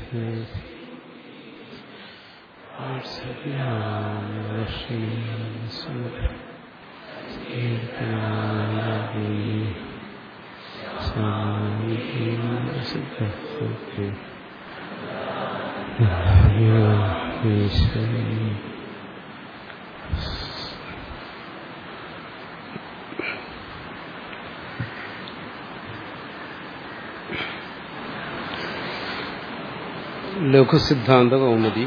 ലഘുസിദ്ധാന്ത കൗമുദി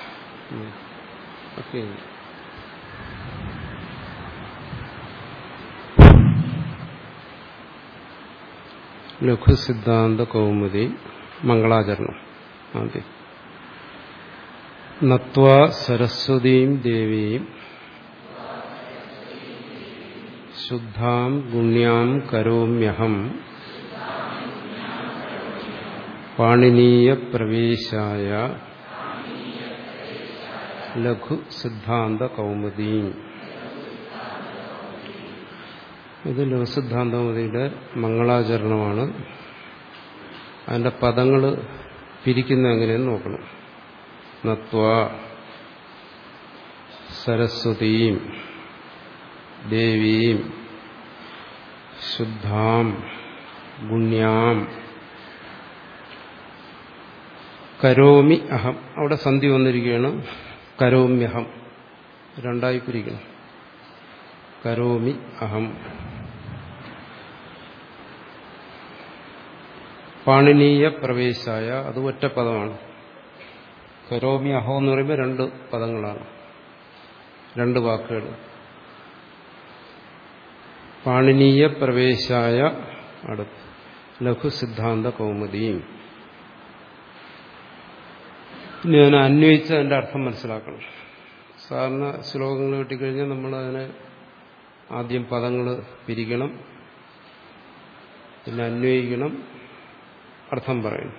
ഓക്കെ ലഘുസിദ്ധാന്ത കൗമുദി മംഗളാചരണം ആദ്യം നത്വാ സരസ്വതീം ദേവീം ശുദ്ധാം ഗുണ്യാം കരോമ്യഹം പാണിനീയ പ്രവേശായ ലഘു സിദ്ധാന്ത കൗമുദി ഇത് ലഘുസിദ്ധാന്ത കൗമുദിയുടെ മംഗളാചരണമാണ് അതിന്റെ പദങ്ങൾ പിരിക്കുന്ന എങ്ങനെയെന്ന് നോക്കണം നത്വ സരസ്വതീം ദേവീം ശുദ്ധാം ഗുണ്യാം കരോമി അഹം അവിടെ സന്ധി വന്നിരിക്കുകയാണ് കരോമ്യഹം രണ്ടായി പിരിക്കണം കരോമി അഹം പാണിനീയ പ്രവേശായ അത് ഒറ്റ പദമാണ് കരോമി അഹം എന്ന് പറയുമ്പോൾ രണ്ട് പദങ്ങളാണ് രണ്ട് വാക്കുകൾ പാണിനീയ പ്രവേശായ അടുത്ത് ലഘു സിദ്ധാന്ത കൗമുദിയും ഇനി അതിനെ അന്വയിച്ച് അതിന്റെ അർത്ഥം മനസ്സിലാക്കണം സാധാരണ ശ്ലോകങ്ങൾ കിട്ടിക്കഴിഞ്ഞാൽ നമ്മൾ അതിനെ ആദ്യം പദങ്ങൾ പിരിക്കണം പിന്നെ അന്വയിക്കണം അർത്ഥം പറയണം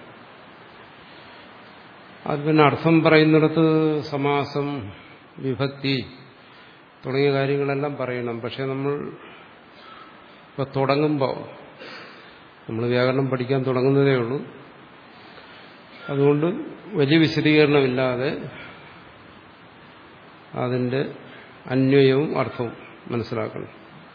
അത് പിന്നെ അർത്ഥം പറയുന്നിടത്ത് സമാസം വിഭക്തി തുടങ്ങിയ കാര്യങ്ങളെല്ലാം പറയണം പക്ഷെ നമ്മൾ ഇപ്പൊ തുടങ്ങുമ്പോൾ നമ്മൾ വ്യാകരണം പഠിക്കാൻ തുടങ്ങുന്നതേ ഉള്ളൂ അതുകൊണ്ട് വലിയ വിശദീകരണമില്ലാതെ അതിന്റെ അന്വയവും അർത്ഥവും മനസ്സിലാക്കണം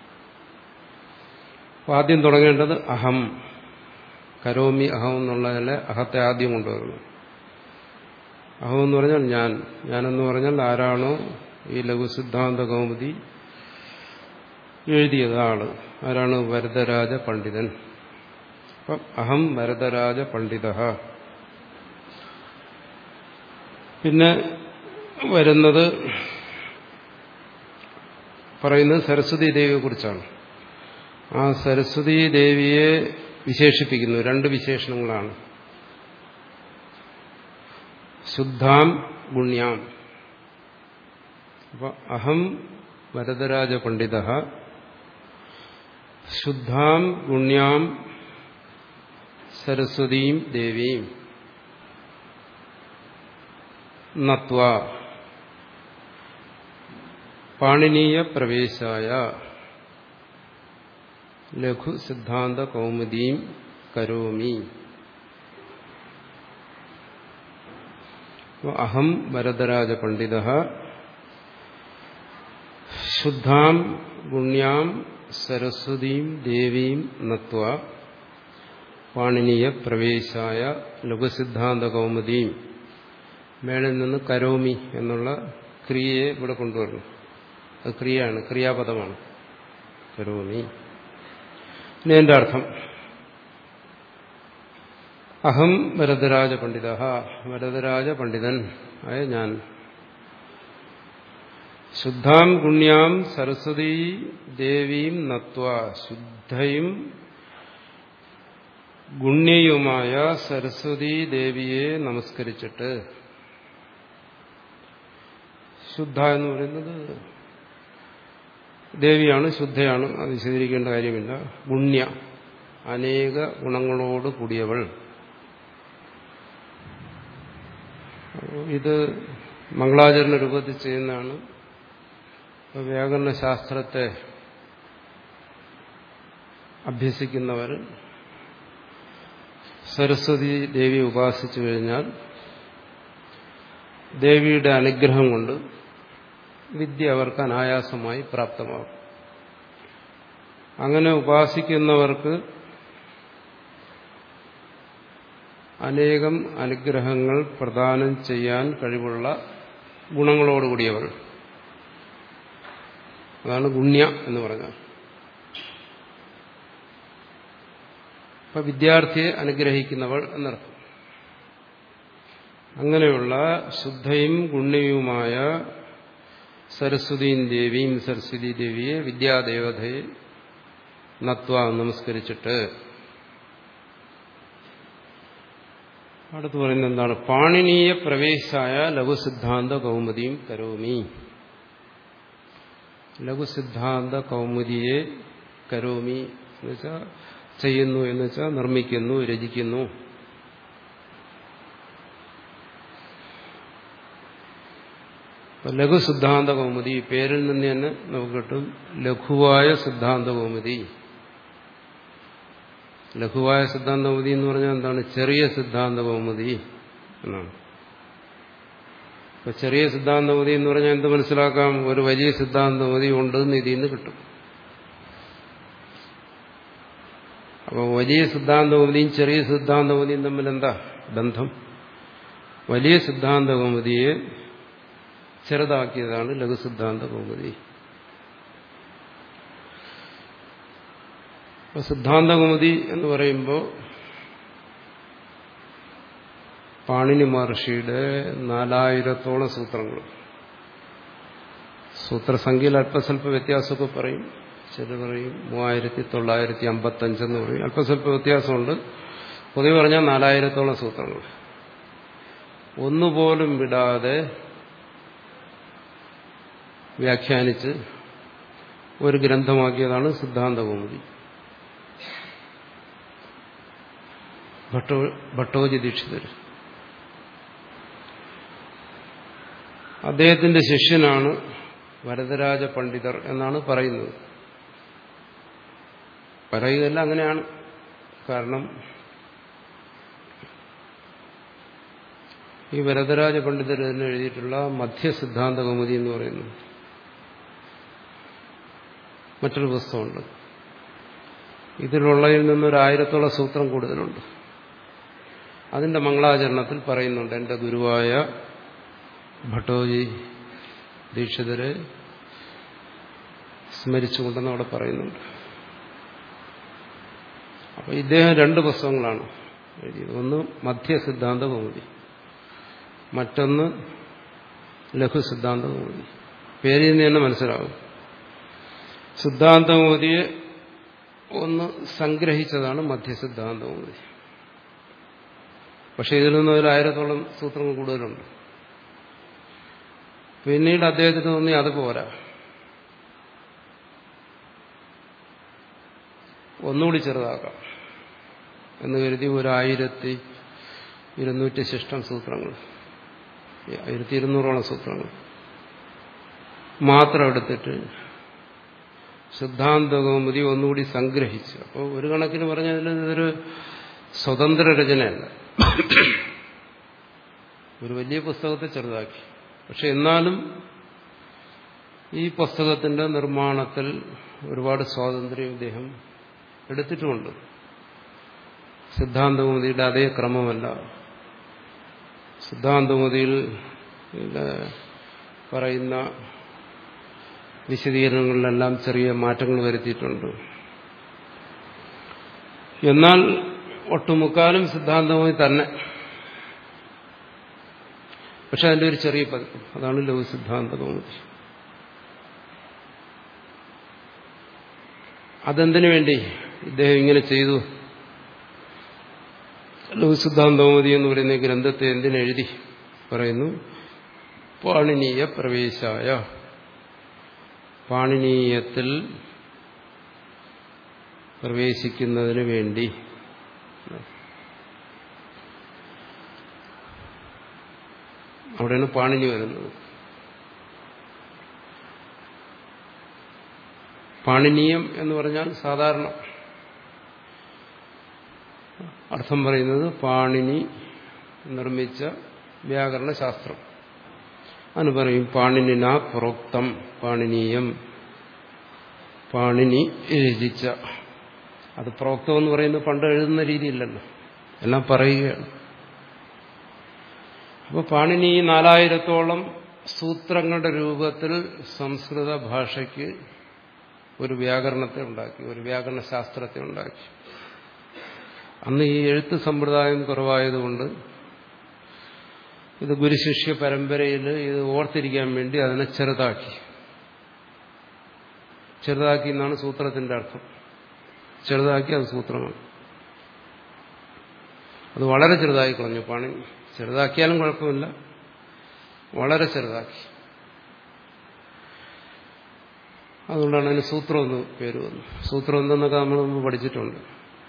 അപ്പൊ ആദ്യം തുടങ്ങേണ്ടത് അഹം കരോമി അഹം എന്നുള്ളതിലെ അഹത്തെ ആദ്യം കൊണ്ടുവരണം അഹം എന്ന് പറഞ്ഞാൽ ഞാൻ ഞാനെന്ന് പറഞ്ഞാൽ ആരാണോ ഈ ലഘുസിദ്ധാന്ത കൗമുദി എഴുതിയത് ആള് ആരാണ് വരദരാജ പണ്ഡിതൻ അപ്പം അഹം വരദരാജ പണ്ഡിത പിന്നെ വരുന്നത് പറയുന്നത് സരസ്വതി ദേവിയെ കുറിച്ചാണ് ആ സരസ്വതി ദേവിയെ വിശേഷിപ്പിക്കുന്നു രണ്ട് വിശേഷണങ്ങളാണ് ശുദ്ധാം ഗുണ്യാം അപ്പൊ അഹം വരദരാജ പണ്ഡിത ശുദ്ധാം ഗുണ്യാം സരസ്വതീം ദേവീം നത്വ പാണിനീയ പ്രവേശായ ലഘു സിദ്ധാന്ത കൗമുദീം കരോമി അഹം വരദരാജ പണ്ഡിത ശുദ്ധാം ഗുണ്യാം സരസ്വതീം ദേവീം നത്വ പാണിനീയ പ്രവേശായ ലഘുസിദ്ധാന്ത കൗമുദീം മേളിൽ നിന്ന് കരോമി എന്നുള്ള ക്രിയയെ ഇവിടെ കൊണ്ടുവരണം അത് ക്രിയയാണ് ക്രിയാപദമാണ് കരോമി ഇനി എന്റെ അർത്ഥം അഹം വരദരാജ പണ്ഡിത വരദരാജ പണ്ഡിതൻ ആയ ഞാൻ ശുദ്ധാം ഗുണ്യാം സരസ്വതീ ദേവീം നത്വ ശുദ്ധയും ഗുണ്യയുമായ സരസ്വതീ ദേവിയെ നമസ്കരിച്ചിട്ട് ശുദ്ധ എന്ന് പറയുന്നത് ദേവിയാണ് ശുദ്ധയാണ് അത് വിശദീകരിക്കേണ്ട കാര്യമില്ല ഗുണ്യ അനേക ഗുണങ്ങളോട് കൂടിയവൾ ഇത് മംഗളാചരണ രൂപത്തിൽ ചെയ്യുന്നതാണ് വ്യാകരണ ശാസ്ത്രത്തെ അഭ്യസിക്കുന്നവർ സരസ്വതി ദേവി ഉപാസിച്ചു കഴിഞ്ഞാൽ ദേവിയുടെ അനുഗ്രഹം കൊണ്ട് വിദ്യ അവർക്ക് അനായാസമായി പ്രാപ്തമാകും അങ്ങനെ ഉപാസിക്കുന്നവർക്ക് അനേകം അനുഗ്രഹങ്ങൾ പ്രദാനം ചെയ്യാൻ കഴിവുള്ള ഗുണങ്ങളോടുകൂടിയവർ അതാണ് ഗുണ്യ എന്ന് പറഞ്ഞാൽ അപ്പൊ വിദ്യാർത്ഥിയെ അനുഗ്രഹിക്കുന്നവൾ എന്നർത്ഥം അങ്ങനെയുള്ള ശുദ്ധയും ഗുണ്യവുമായ സരസ്വതീം ദേവിയും സരസ്വതി ദേവിയെ വിദ്യാദേവതയെ നത്വ നമസ്കരിച്ചിട്ട് അടുത്ത് പറയുന്നത് എന്താണ് പാണിനീയ പ്രവേശായ ലഘുസിദ്ധാന്ത കൗമുദിയും കരോമി ലഘുസിദ്ധാന്ത കൗമുദിയെ കരോമി എന്ന് വെച്ചാൽ ചെയ്യുന്നു എന്ന് വെച്ചാൽ നിർമ്മിക്കുന്നു രചിക്കുന്നു ലഘു സിദ്ധാന്ത കൗമുദി പേരിൽ നിന്ന് തന്നെ നമുക്ക് കിട്ടും ലഘുവായ സിദ്ധാന്ത കൗമുദി ലഘുവായ സിദ്ധാന്ത കൗമുദി എന്ന് പറഞ്ഞാൽ എന്താണ് ചെറിയ സിദ്ധാന്ത കൗമുദി എന്നാണ് ഇപ്പൊ ചെറിയ സിദ്ധാന്ത കൗമുദി എന്ന് പറഞ്ഞാൽ എന്ത് മനസ്സിലാക്കാം ഒരു വലിയ സിദ്ധാന്ത കൗമുദി ഉണ്ട് എന്ന് ഇതിൽ നിന്ന് കിട്ടും അപ്പോൾ വലിയ സിദ്ധാന്ത കൗമുദിയും ചെറിയ സിദ്ധാന്ത കൗമുദിയും തമ്മിൽ എന്താ ബന്ധം വലിയ സിദ്ധാന്ത കൗമുദിയെ ചെറുതാക്കിയതാണ് ലഘുസിദ്ധാന്ത കൗമുദി സിദ്ധാന്ത കൗമുദി എന്ന് പറയുമ്പോൾ പാണിനി മഹർഷിയുടെ നാലായിരത്തോളം സൂത്രങ്ങൾ സൂത്രസംഖ്യയിൽ അല്പസ്വല്പ വ്യത്യാസമൊക്കെ പറയും ചില പറയും മൂവായിരത്തി തൊള്ളായിരത്തി അമ്പത്തഞ്ചെന്ന് പറയും അല്പസ്വല്പ വ്യത്യാസമുണ്ട് പൊതുവെ പറഞ്ഞാൽ നാലായിരത്തോളം സൂത്രങ്ങൾ ഒന്നുപോലും വിടാതെ വ്യാഖ്യാനിച്ച് ഒരു ഗ്രന്ഥമാക്കിയതാണ് സിദ്ധാന്ത കൗമുദി ഭട്ടോ ഭട്ടോജി ദീക്ഷിതർ അദ്ദേഹത്തിന്റെ ശിഷ്യനാണ് വരദരാജ പണ്ഡിതർ എന്നാണ് പറയുന്നത് പറയുകയല്ല അങ്ങനെയാണ് കാരണം ഈ വരദരാജ പണ്ഡിതർ തന്നെ എഴുതിയിട്ടുള്ള മധ്യസിദ്ധാന്ത കൗമുദി എന്ന് പറയുന്നു മറ്റൊരു പുസ്തകമുണ്ട് ഇതിലുള്ളതിൽ നിന്നൊരു ആയിരത്തോളം സൂത്രം കൂടുതലുണ്ട് അതിന്റെ മംഗളാചരണത്തിൽ പറയുന്നുണ്ട് എന്റെ ഗുരുവായ ഭട്ടോജി ദീക്ഷിതരെ സ്മരിച്ചുകൊണ്ടെന്ന് അവിടെ പറയുന്നുണ്ട് അപ്പൊ ഇദ്ദേഹം രണ്ട് പുസ്തകങ്ങളാണ് എഴുതിയത് ഒന്ന് മധ്യസിദ്ധാന്ത കൗമുദി മറ്റൊന്ന് ലഘുസിദ്ധാന്ത കൗമുദി പേരിൽ നിന്ന് തന്നെ മനസ്സിലാവും സിദ്ധാന്തകൗമുദിയെ ഒന്ന് സംഗ്രഹിച്ചതാണ് മധ്യസിദ്ധാന്തകൗമുദി പക്ഷെ ഇതിൽ നിന്ന് ഒരു ആയിരത്തോളം സൂത്രങ്ങൾ കൂടുതലുണ്ട് പിന്നീട് അദ്ദേഹത്തിന് തോന്നി അത് പോരാ ഒന്നുകൂടി ചെറുതാക്കാം എന്ന് കരുതി ഒരു ആയിരത്തി ഇരുന്നൂറ്റി ശിഷ്ടം സൂത്രങ്ങൾ ആയിരത്തി ഇരുന്നൂറോളം സൂത്രങ്ങൾ മാത്രം എടുത്തിട്ട് സിദ്ധാന്തകൗമുദി ഒന്നുകൂടി സംഗ്രഹിച്ചു അപ്പോൾ ഒരു കണക്കിന് പറഞ്ഞതിൽ ഇതൊരു സ്വതന്ത്ര രചനയല്ല ഒരു വലിയ പുസ്തകത്തെ ചെറുതാക്കി പക്ഷെ എന്നാലും ഈ പുസ്തകത്തിന്റെ നിർമ്മാണത്തിൽ ഒരുപാട് സ്വാതന്ത്ര്യം ഇദ്ദേഹം എടുത്തിട്ടുമുണ്ട് സിദ്ധാന്തകൗമുദിയുടെ അതേ ക്രമമല്ല സിദ്ധാന്തകൗമുദിയിൽ പറയുന്ന വിശദീകരണങ്ങളിലെല്ലാം ചെറിയ മാറ്റങ്ങൾ വരുത്തിയിട്ടുണ്ട് എന്നാൽ ഒട്ടുമുക്കാലും സിദ്ധാന്തമായി തന്നെ പക്ഷെ അതിന്റെ ഒരു ചെറിയ പതിപ്പ് അതാണ് ലഘു സിദ്ധാന്ത കൗമുദി അതെന്തിനു വേണ്ടി ഇദ്ദേഹം ഇങ്ങനെ ചെയ്തു ലഘു സിദ്ധാന്ത കൗമുദി എന്ന് പറയുന്ന ഗ്രന്ഥത്തെ എന്തിനെഴുതി പറയുന്നു പാണിനീയ പ്രവേശായ പാണിനീയത്തിൽ പ്രവേശിക്കുന്നതിന് വേണ്ടി അവിടെയാണ് പാണിനി വരുന്നത് പാണിനീയം എന്ന് പറഞ്ഞാൽ സാധാരണ അർത്ഥം പറയുന്നത് പാണിനി നിർമ്മിച്ച വ്യാകരണ ശാസ്ത്രം അതിന് പറയും പാണിനിന പ്രോക്തം പാണിനീയം പാണിനി രചിച്ച അത് പ്രോക്തം എന്ന് പറയുന്നത് പണ്ട് എഴുതുന്ന രീതിയില്ലല്ലോ എല്ലാം പറയുകയാണ് അപ്പോൾ പാണിനി നാലായിരത്തോളം സൂത്രങ്ങളുടെ രൂപത്തിൽ സംസ്കൃത ഭാഷയ്ക്ക് ഒരു വ്യാകരണത്തെ ഉണ്ടാക്കി ഒരു വ്യാകരണ ശാസ്ത്രത്തെ ഉണ്ടാക്കി അന്ന് ഈ എഴുത്ത് സമ്പ്രദായം കുറവായതുകൊണ്ട് ഇത് ഗുരുശിഷ്യ പരമ്പരയിൽ ഇത് ഓർത്തിരിക്കാൻ വേണ്ടി അതിനെ ചെറുതാക്കി ചെറുതാക്കി എന്നാണ് സൂത്രത്തിന്റെ അർത്ഥം ചെറുതാക്കി അത് സൂത്രമാണ് അത് വളരെ ചെറുതായി കളഞ്ഞു പണി ചെറുതാക്കിയാലും കുഴപ്പമില്ല വളരെ ചെറുതാക്കി അതുകൊണ്ടാണ് അതിന് സൂത്രം എന്ന് പേര് വന്നു സൂത്രം എന്തെന്നൊക്കെ നമ്മൾ മുമ്പ് പഠിച്ചിട്ടുണ്ട്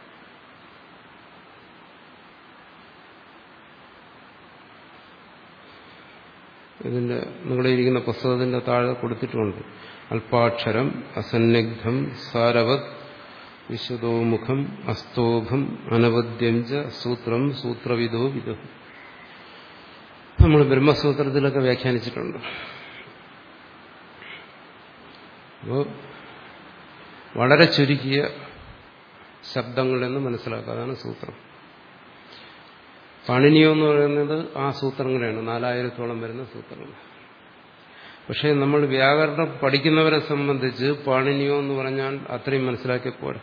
ഇതിന്റെ നിങ്ങളുടെ ഇരിക്കുന്ന പുസ്തകത്തിന്റെ താഴെ കൊടുത്തിട്ടുണ്ട് അല്പാക്ഷരം അസന്നിഗ്ധം സാരവത് വിശദോമുഖം അസ്തോഭം അനവദ്യം ച സൂത്രം സൂത്രവിദോ വിദോ നമ്മൾ ബ്രഹ്മസൂത്രത്തിലൊക്കെ വ്യാഖ്യാനിച്ചിട്ടുണ്ട് അപ്പോൾ വളരെ ചുരുക്കിയ ശബ്ദങ്ങളെന്ന് മനസ്സിലാക്കുക അതാണ് സൂത്രം പാണിനിയോ എന്ന് പറയുന്നത് ആ സൂത്രങ്ങളാണ് നാലായിരത്തോളം വരുന്ന സൂത്രങ്ങൾ പക്ഷേ നമ്മൾ വ്യാകരണം പഠിക്കുന്നവരെ സംബന്ധിച്ച് പാണിനിയോ എന്ന് പറഞ്ഞാൽ അത്രയും മനസ്സിലാക്കിയ പോരാ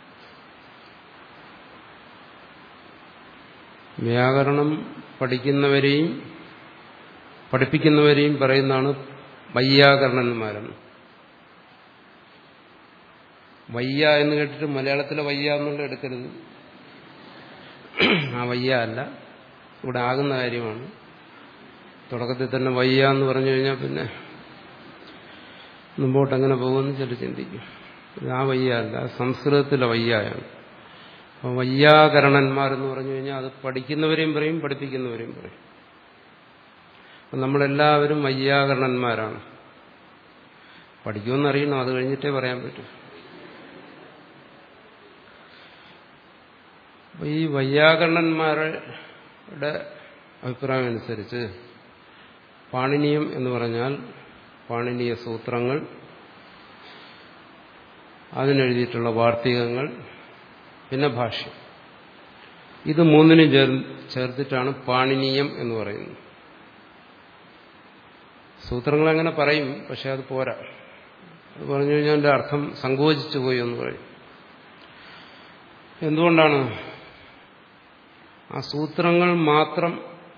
വ്യാകരണം പഠിക്കുന്നവരെയും പഠിപ്പിക്കുന്നവരെയും പറയുന്നതാണ് വയ്യാകരണന്മാരെന്ന് വയ്യ എന്ന് കേട്ടിട്ട് മലയാളത്തിലെ വയ്യ എന്നുള്ള എടുക്കരുത് ആ വയ്യ അല്ല ഇവിടെ ആകുന്ന കാര്യമാണ് തുടക്കത്തിൽ തന്നെ വയ്യ എന്ന് പറഞ്ഞു കഴിഞ്ഞാൽ പിന്നെ മുമ്പോട്ട് എങ്ങനെ പോകുമെന്ന് ചില ചിന്തിക്കും ഇത് ആ വയ്യ അല്ല സംസ്കൃതത്തിലെ വയ്യായാണ് അപ്പോൾ വയ്യാകരണന്മാരെന്ന് പറഞ്ഞു കഴിഞ്ഞാൽ അത് പഠിക്കുന്നവരെയും പറയും പഠിപ്പിക്കുന്നവരെയും പറയും അപ്പം നമ്മളെല്ലാവരും വയ്യാകരണന്മാരാണ് പഠിക്കുമെന്നറിയണം അത് കഴിഞ്ഞിട്ടേ പറയാൻ പറ്റൂ അപ്പോൾ ഈ വയ്യാകരണന്മാരുടെ അഭിപ്രായം അനുസരിച്ച് പാണിനീയം എന്ന് പറഞ്ഞാൽ പാണിനീയ സൂത്രങ്ങൾ അതിനെഴുതിയിട്ടുള്ള വാർത്തികങ്ങൾ പിന്നെ ഭാഷ്യം ഇത് മൂന്നിനും ചേർ ചേർത്തിട്ടാണ് പാണിനീയം എന്ന് പറയുന്നത് സൂത്രങ്ങൾ അങ്ങനെ പറയും പക്ഷെ അത് പോരാ അത് പറഞ്ഞു കഴിഞ്ഞാൽ എൻ്റെ അർത്ഥം സങ്കോചിച്ചു പോയി എന്ന് പറയും എന്തുകൊണ്ടാണ് ആ സൂത്രങ്ങൾ മാത്രം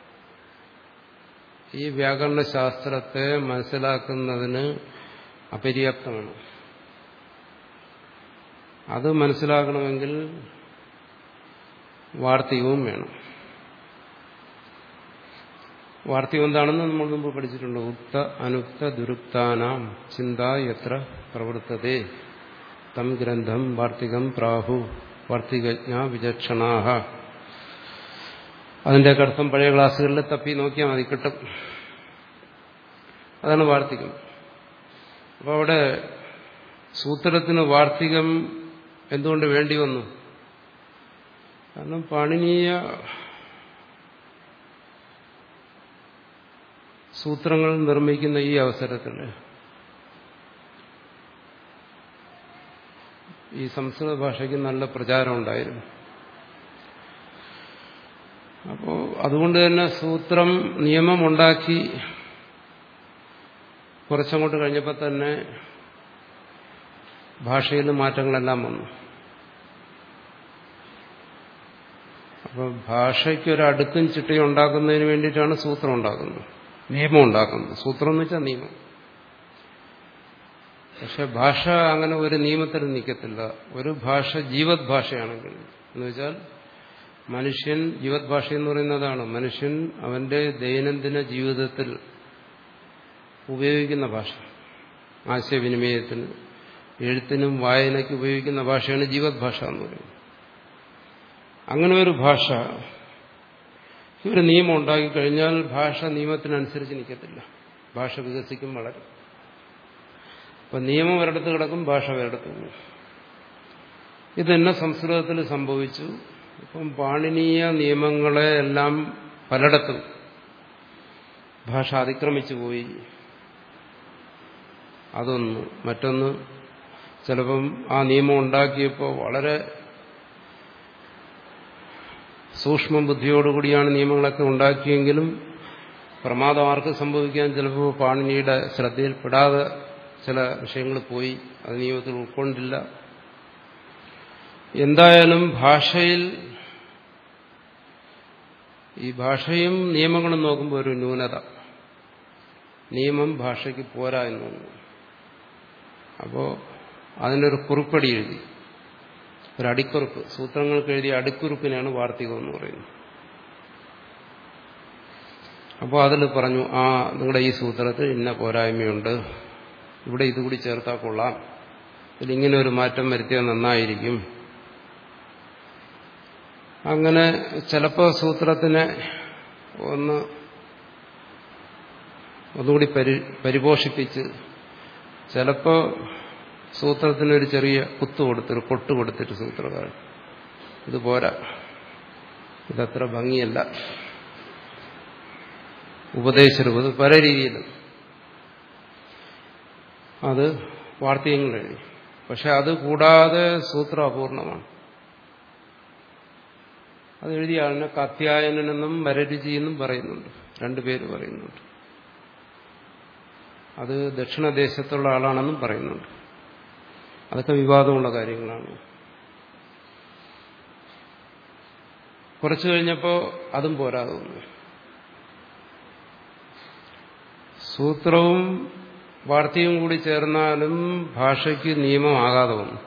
ഈ വ്യാകരണ ശാസ്ത്രത്തെ മനസ്സിലാക്കുന്നതിന് അപര്യാപ്തമാണ് അത് മനസ്സിലാക്കണമെങ്കിൽ വാർത്തികവും വേണം വാർത്തികം എന്താണെന്ന് നമ്മൾ മുമ്പ് പഠിച്ചിട്ടുണ്ട് ഉക്ത അനുക്ത ദുരുക്താനാം ചിന്ത എത്ര പ്രവർത്തതേ തം ഗ്രന്ഥം വാർത്തികം പ്രാഹു വാർത്തികജ്ഞ വിചക്ഷണാഹ അതിൻ്റെയൊക്കെ അർത്ഥം പഴയ ക്ലാസ്സുകളിൽ തപ്പി നോക്കിയാൽ മതി കിട്ടും അതാണ് വാർത്തികം അപ്പോൾ അവിടെ സൂത്രത്തിന് വാർത്തികം എന്തുകൊണ്ട് വേണ്ടി വന്നു കാരണം പാണിനീയ സൂത്രങ്ങൾ നിർമ്മിക്കുന്ന ഈ അവസരത്തിൽ ഈ സംസ്കൃത ഭാഷയ്ക്ക് നല്ല പ്രചാരം ഉണ്ടായിരുന്നു അപ്പോൾ അതുകൊണ്ട് തന്നെ സൂത്രം നിയമമുണ്ടാക്കി കുറച്ചങ്ങോട്ട് കഴിഞ്ഞപ്പോൾ തന്നെ ഭാഷയിൽ മാറ്റങ്ങളെല്ലാം വന്നു അപ്പോൾ ഭാഷയ്ക്കൊരു അടുക്കും ചിട്ടയും ഉണ്ടാക്കുന്നതിന് വേണ്ടിയിട്ടാണ് സൂത്രം ഉണ്ടാക്കുന്നത് നിയമം ഉണ്ടാക്കുന്നത് സൂത്രം എന്ന് വെച്ചാൽ നിയമം പക്ഷെ ഭാഷ അങ്ങനെ ഒരു നിയമത്തിൽ നിൽക്കത്തില്ല ഒരു ഭാഷ ജീവത് ഭാഷയാണെങ്കിൽ എന്ന് വെച്ചാൽ മനുഷ്യൻ ജീവത് ഭാഷ എന്ന് പറയുന്നതാണ് മനുഷ്യൻ അവന്റെ ദൈനംദിന ജീവിതത്തിൽ ഉപയോഗിക്കുന്ന ഭാഷ ആശയവിനിമയത്തിന് എഴുത്തിനും വായനയ്ക്ക് ഉപയോഗിക്കുന്ന ഭാഷയാണ് ജീവത് ഭാഷ എന്ന് പറയുന്നത് അങ്ങനെ ഒരു ഭാഷ ഒരു നിയമം ഉണ്ടാക്കി കഴിഞ്ഞാൽ ഭാഷ നിയമത്തിനനുസരിച്ച് നിൽക്കത്തില്ല ഭാഷ വികസിക്കും വളരെ അപ്പം നിയമം ഒരിടത്ത് കിടക്കും ഭാഷ ഒരിടത്ത് പോകും ഇതെന്നെ സംസ്കൃതത്തിൽ സംഭവിച്ചു ഇപ്പം പാണിനീയ നിയമങ്ങളെ എല്ലാം പലയിടത്തും ഭാഷ അതിക്രമിച്ചു പോയി അതൊന്ന് മറ്റൊന്ന് ചിലപ്പം ആ നിയമം ഉണ്ടാക്കിയപ്പോൾ വളരെ സൂക്ഷ്മ ബുദ്ധിയോടുകൂടിയാണ് നിയമങ്ങളൊക്കെ ഉണ്ടാക്കിയെങ്കിലും പ്രമാദം ആർക്ക് സംഭവിക്കാൻ ചിലപ്പോൾ പാണിനിയുടെ ശ്രദ്ധയിൽപ്പെടാതെ ചില വിഷയങ്ങൾ പോയി അത് നിയമത്തിൽ ഉൾക്കൊണ്ടില്ല എന്തായാലും ഭാഷയിൽ ഈ ഭാഷയും നിയമങ്ങളും നോക്കുമ്പോൾ ഒരു ന്യൂനത നിയമം ഭാഷയ്ക്ക് പോരാ എന്ന് തോന്നുന്നു അപ്പോൾ അതിനൊരു കുറിപ്പടി എഴുതി ഒരു അടിക്കുറിപ്പ് സൂത്രങ്ങൾക്ക് എഴുതിയ അടിക്കുറിപ്പിനാണ് വാർത്തികം എന്ന് പറയുന്നത് അപ്പോൾ അതിൽ പറഞ്ഞു ആ നിങ്ങളുടെ ഈ സൂത്രത്തിൽ ഇന്ന പോരായ്മയുണ്ട് ഇവിടെ ഇതുകൂടി ചേർത്താൽ കൊള്ളാം ഇതിലിങ്ങനെ ഒരു മാറ്റം വരുത്തിയാൽ നന്നായിരിക്കും അങ്ങനെ ചിലപ്പോൾ സൂത്രത്തിനെ ഒന്ന് ഒന്നുകൂടി പരി പരിപോഷിപ്പിച്ച് ചിലപ്പോൾ സൂത്രത്തിനൊരു ചെറിയ കുത്തു കൊടുത്തൊരു കൊട്ട് കൊടുത്തിട്ട് സൂത്രകാരൻ ഇത് പോരാ ഇതത്ര ഭംഗിയല്ല ഉപദേശരൂപം ഇത് പല രീതിയിലും അത് വാർത്തകങ്ങൾ എഴുതി പക്ഷെ അത് കൂടാതെ സൂത്രം അപൂർണമാണ് അത് എഴുതിയ ആളിനെ കത്യായനെന്നും വരരുചി എന്നും പറയുന്നുണ്ട് രണ്ടുപേര് പറയുന്നുണ്ട് അത് ദക്ഷിണദേശത്തുള്ള ആളാണെന്നും പറയുന്നുണ്ട് അതൊക്കെ വിവാദമുള്ള കാര്യങ്ങളാണ് കുറച്ചു കഴിഞ്ഞപ്പോൾ അതും പോരാതെ വന്നു സൂത്രവും വാർത്തയും കൂടി ചേർന്നാലും ഭാഷയ്ക്ക് നിയമമാകാതെ വന്നു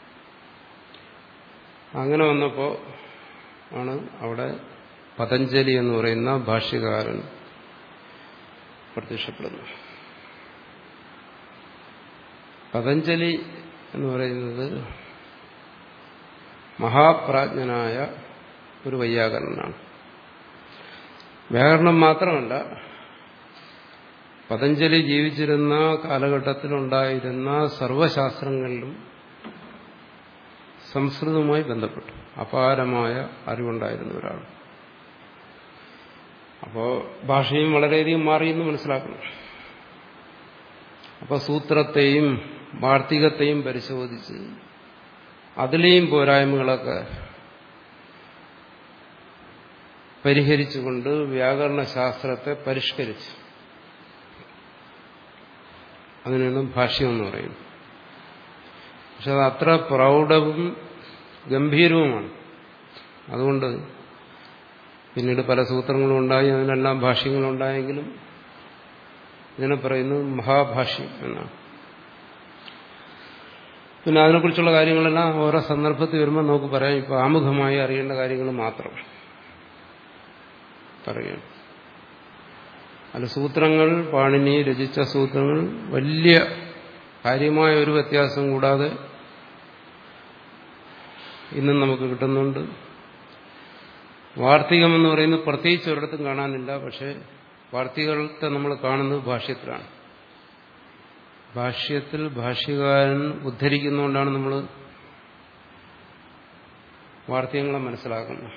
അങ്ങനെ വന്നപ്പോൾ ആണ് അവിടെ പതഞ്ജലി എന്ന് പറയുന്ന ഭാഷ്യകാരൻ പ്രത്യക്ഷപ്പെടുന്നത് പതഞ്ജലി എന്ന് പറയുന്നത് മഹാപ്രാജ്ഞനായ ഒരു വൈയാകരണനാണ് വ്യാകരണം മാത്രമല്ല പതഞ്ജലി ജീവിച്ചിരുന്ന കാലഘട്ടത്തിലുണ്ടായിരുന്ന സർവശാസ്ത്രങ്ങളിലും സംസ്കൃതവുമായി ബന്ധപ്പെട്ടു അപാരമായ അറിവുണ്ടായിരുന്ന ഒരാൾ അപ്പോൾ ഭാഷയും വളരെയധികം മാറിയെന്ന് മനസ്സിലാക്കണം അപ്പോൾ സൂത്രത്തെയും വാർത്തികത്തെയും പരിശോധിച്ച് അതിലെയും പോരായ്മകളൊക്കെ പരിഹരിച്ചുകൊണ്ട് വ്യാകരണശാസ്ത്രത്തെ പരിഷ്കരിച്ചു അതിനാണ് ഭാഷ്യമെന്ന് പറയുന്നത് പക്ഷെ അത് അത്ര പ്രൗഢവും ഗംഭീരവുമാണ് അതുകൊണ്ട് പിന്നീട് പല സൂത്രങ്ങളും ഉണ്ടായി അതിനെല്ലാം ഭാഷ്യങ്ങളുണ്ടായെങ്കിലും ഇതിനെ പറയുന്നത് മഹാഭാഷ്യം എന്നാണ് പിന്നെ അതിനെക്കുറിച്ചുള്ള കാര്യങ്ങളെല്ലാം ഓരോ സന്ദർഭത്തിൽ വരുമ്പോൾ നമുക്ക് പറയാം ഇപ്പോൾ ആമുഖമായി അറിയേണ്ട കാര്യങ്ങൾ മാത്രം പറയുകയാണ് അല്ല സൂത്രങ്ങൾ പാണിനി രചിച്ച സൂത്രങ്ങൾ വലിയ കാര്യമായ ഒരു വ്യത്യാസം കൂടാതെ ഇന്നും നമുക്ക് കിട്ടുന്നുണ്ട് വാർത്തികം എന്ന് പറയുന്നത് പ്രത്യേകിച്ച് ഒരിടത്തും കാണാനില്ല പക്ഷെ വാർത്തികത്തെ നമ്മൾ കാണുന്നത് ഭാഷ്യത്തിലാണ് ഭാഷ്യത്തിൽ ഭാഷ്യകാരൻ ഉദ്ധരിക്കുന്നതുകൊണ്ടാണ് നമ്മൾ വാർത്തകങ്ങളെ മനസ്സിലാക്കുന്നത്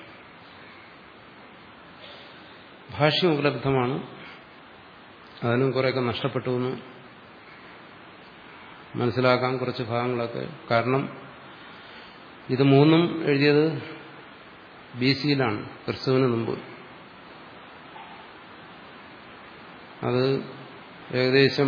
ഭാഷ്യം ഉപലബ്ധമാണ് അതിനും കുറേയൊക്കെ നഷ്ടപ്പെട്ടു എന്ന് മനസ്സിലാക്കാൻ കുറച്ച് ഭാഗങ്ങളൊക്കെ കാരണം ഇത് മൂന്നും എഴുതിയത് ബി സിയിലാണ് ക്രിസ്തുവിന് മുമ്പ് അത് ഏകദേശം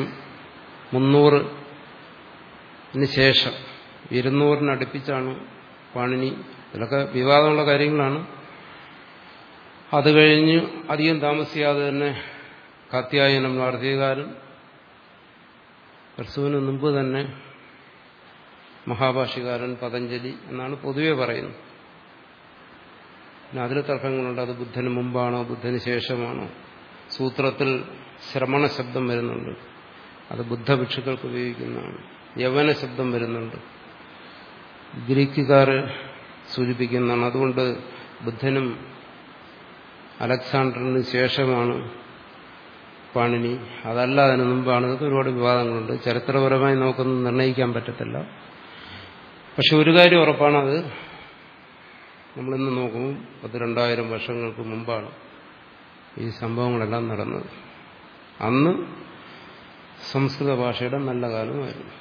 മുന്നൂറിന് ശേഷം ഇരുന്നൂറിനടുപ്പിച്ചാണ് പാണിനി ഇതിലൊക്കെ വിവാദമുള്ള കാര്യങ്ങളാണ് അത് കഴിഞ്ഞ് അധികം താമസിയാതെ തന്നെ കാത്യായനം വാർത്തകാരൻ ക്രിസ്തുവിന് മുമ്പ് തന്നെ മഹാഭാഷ്യകാരൻ പതഞ്ജലി എന്നാണ് പൊതുവെ പറയുന്നത് പിന്നെ അതിൽ തർക്കങ്ങളുണ്ട് അത് ബുദ്ധന് മുമ്പാണോ ബുദ്ധന് ശേഷമാണോ സൂത്രത്തിൽ ശ്രമണ ശബ്ദം വരുന്നുണ്ട് അത് ബുദ്ധഭിക്ഷുക്കൾക്ക് ഉപയോഗിക്കുന്നതാണ് യവന ശബ്ദം വരുന്നുണ്ട് ഗ്രീക്കുകാർ സൂചിപ്പിക്കുന്നതാണ് അതുകൊണ്ട് ബുദ്ധനും അലക്സാണ്ടറിന് ശേഷമാണ് പാണിനി അതല്ല അതിന് മുമ്പാണ് ഇതൊക്കെ ഒരുപാട് വിവാദങ്ങളുണ്ട് ചരിത്രപരമായി നമുക്കൊന്നും നിർണ്ണയിക്കാൻ പറ്റത്തില്ല പക്ഷെ ഒരു കാര്യം ഉറപ്പാണത് നമ്മളിന്ന് നോക്കുമ്പോൾ പത്ത് രണ്ടായിരം വർഷങ്ങൾക്ക് മുമ്പാണ് ഈ സംഭവങ്ങളെല്ലാം നടന്നത് അന്ന് സംസ്കൃത ഭാഷയുടെ നല്ല കാലമായിരുന്നു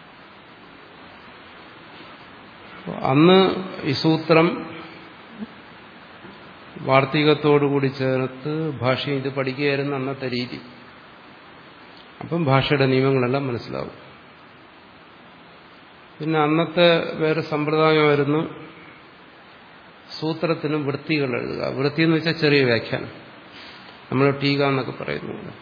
അന്ന് ഈ സൂത്രം വാർത്തികത്തോടുകൂടി ചേർത്ത് ഭാഷയും ഇത് പഠിക്കുകയായിരുന്നു അന്നത്തെ രീതി അപ്പം ഭാഷയുടെ നിയമങ്ങളെല്ലാം മനസ്സിലാവും പിന്നെ അന്നത്തെ വേറെ സമ്പ്രദായമായിരുന്നു സൂത്രത്തിന് വൃത്തികൾ എഴുതുക വൃത്തി എന്ന് വെച്ചാൽ ചെറിയ വ്യാഖ്യാനം നമ്മൾ ടീക എന്നൊക്കെ പറയുന്നു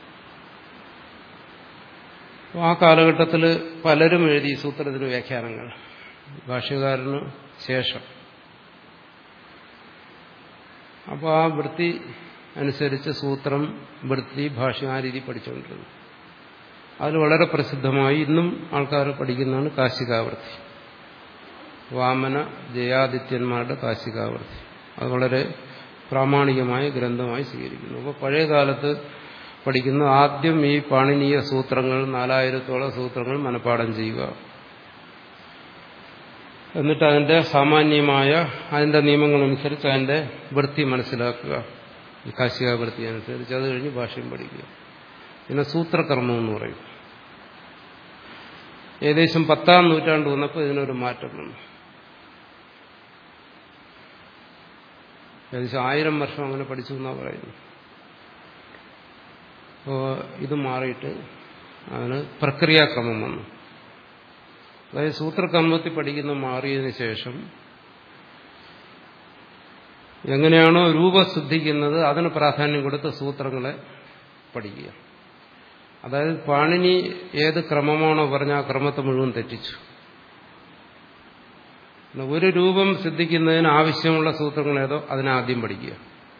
ആ കാലഘട്ടത്തിൽ പലരും എഴുതി സൂത്രത്തിന് വ്യാഖ്യാനങ്ങൾ ഭാഷ്യകാരന് ശേഷം അപ്പോൾ ആ വൃത്തി അനുസരിച്ച് സൂത്രം വൃത്തി ഭാഷ ആ രീതി പഠിച്ചുകൊണ്ടിരുന്നു അതിൽ വളരെ പ്രസിദ്ധമായി ഇന്നും ആൾക്കാർ പഠിക്കുന്നതാണ് കാശികാവൃത്തി വാമന ജയാദിത്യന്മാരുടെ കാശികാവൃത്തി അത് വളരെ പ്രാമാണികമായ ഗ്രന്ഥമായി സ്വീകരിക്കുന്നു അപ്പോൾ പഴയ കാലത്ത് പഠിക്കുന്ന ആദ്യം ഈ പാണിനീയ സൂത്രങ്ങൾ നാലായിരത്തോളം സൂത്രങ്ങൾ മനഃപ്പാടം ചെയ്യുക എന്നിട്ട് അതിന്റെ സാമാന്യമായ അതിന്റെ നിയമങ്ങളനുസരിച്ച് അതിന്റെ വൃത്തി മനസ്സിലാക്കുക ഈ കാശിക വൃത്തി അനുസരിച്ച് അത് കഴിഞ്ഞ് ഭാഷയും പഠിക്കുക പിന്നെ സൂത്രകർമ്മം എന്ന് പറയും ഏകദേശം പത്താം നൂറ്റാണ്ട് വന്നപ്പോൾ ഇതിനൊരു മാറ്റം വന്നു ഏകദേശം ആയിരം വർഷം അങ്ങനെ പഠിച്ചു എന്നാണ് പറയുന്നത് അപ്പോൾ ഇത് മാറിയിട്ട് അതിന് പ്രക്രിയാക്രമം വന്നു അതായത് സൂത്രകർമ്മത്തിൽ പഠിക്കുന്ന മാറിയതിന് ശേഷം എങ്ങനെയാണോ രൂപസിദ്ധിക്കുന്നത് അതിന് പ്രാധാന്യം കൊടുത്ത് സൂത്രങ്ങളെ പഠിക്കുക അതായത് പാണിനി ഏത് ക്രമമാണോ പറഞ്ഞ ആ ക്രമത്തെ മുഴുവൻ തെറ്റിച്ചു ഒരു രൂപം സിദ്ധിക്കുന്നതിന് ആവശ്യമുള്ള സൂത്രങ്ങൾ ഏതോ അതിനെ ആദ്യം പഠിക്കുക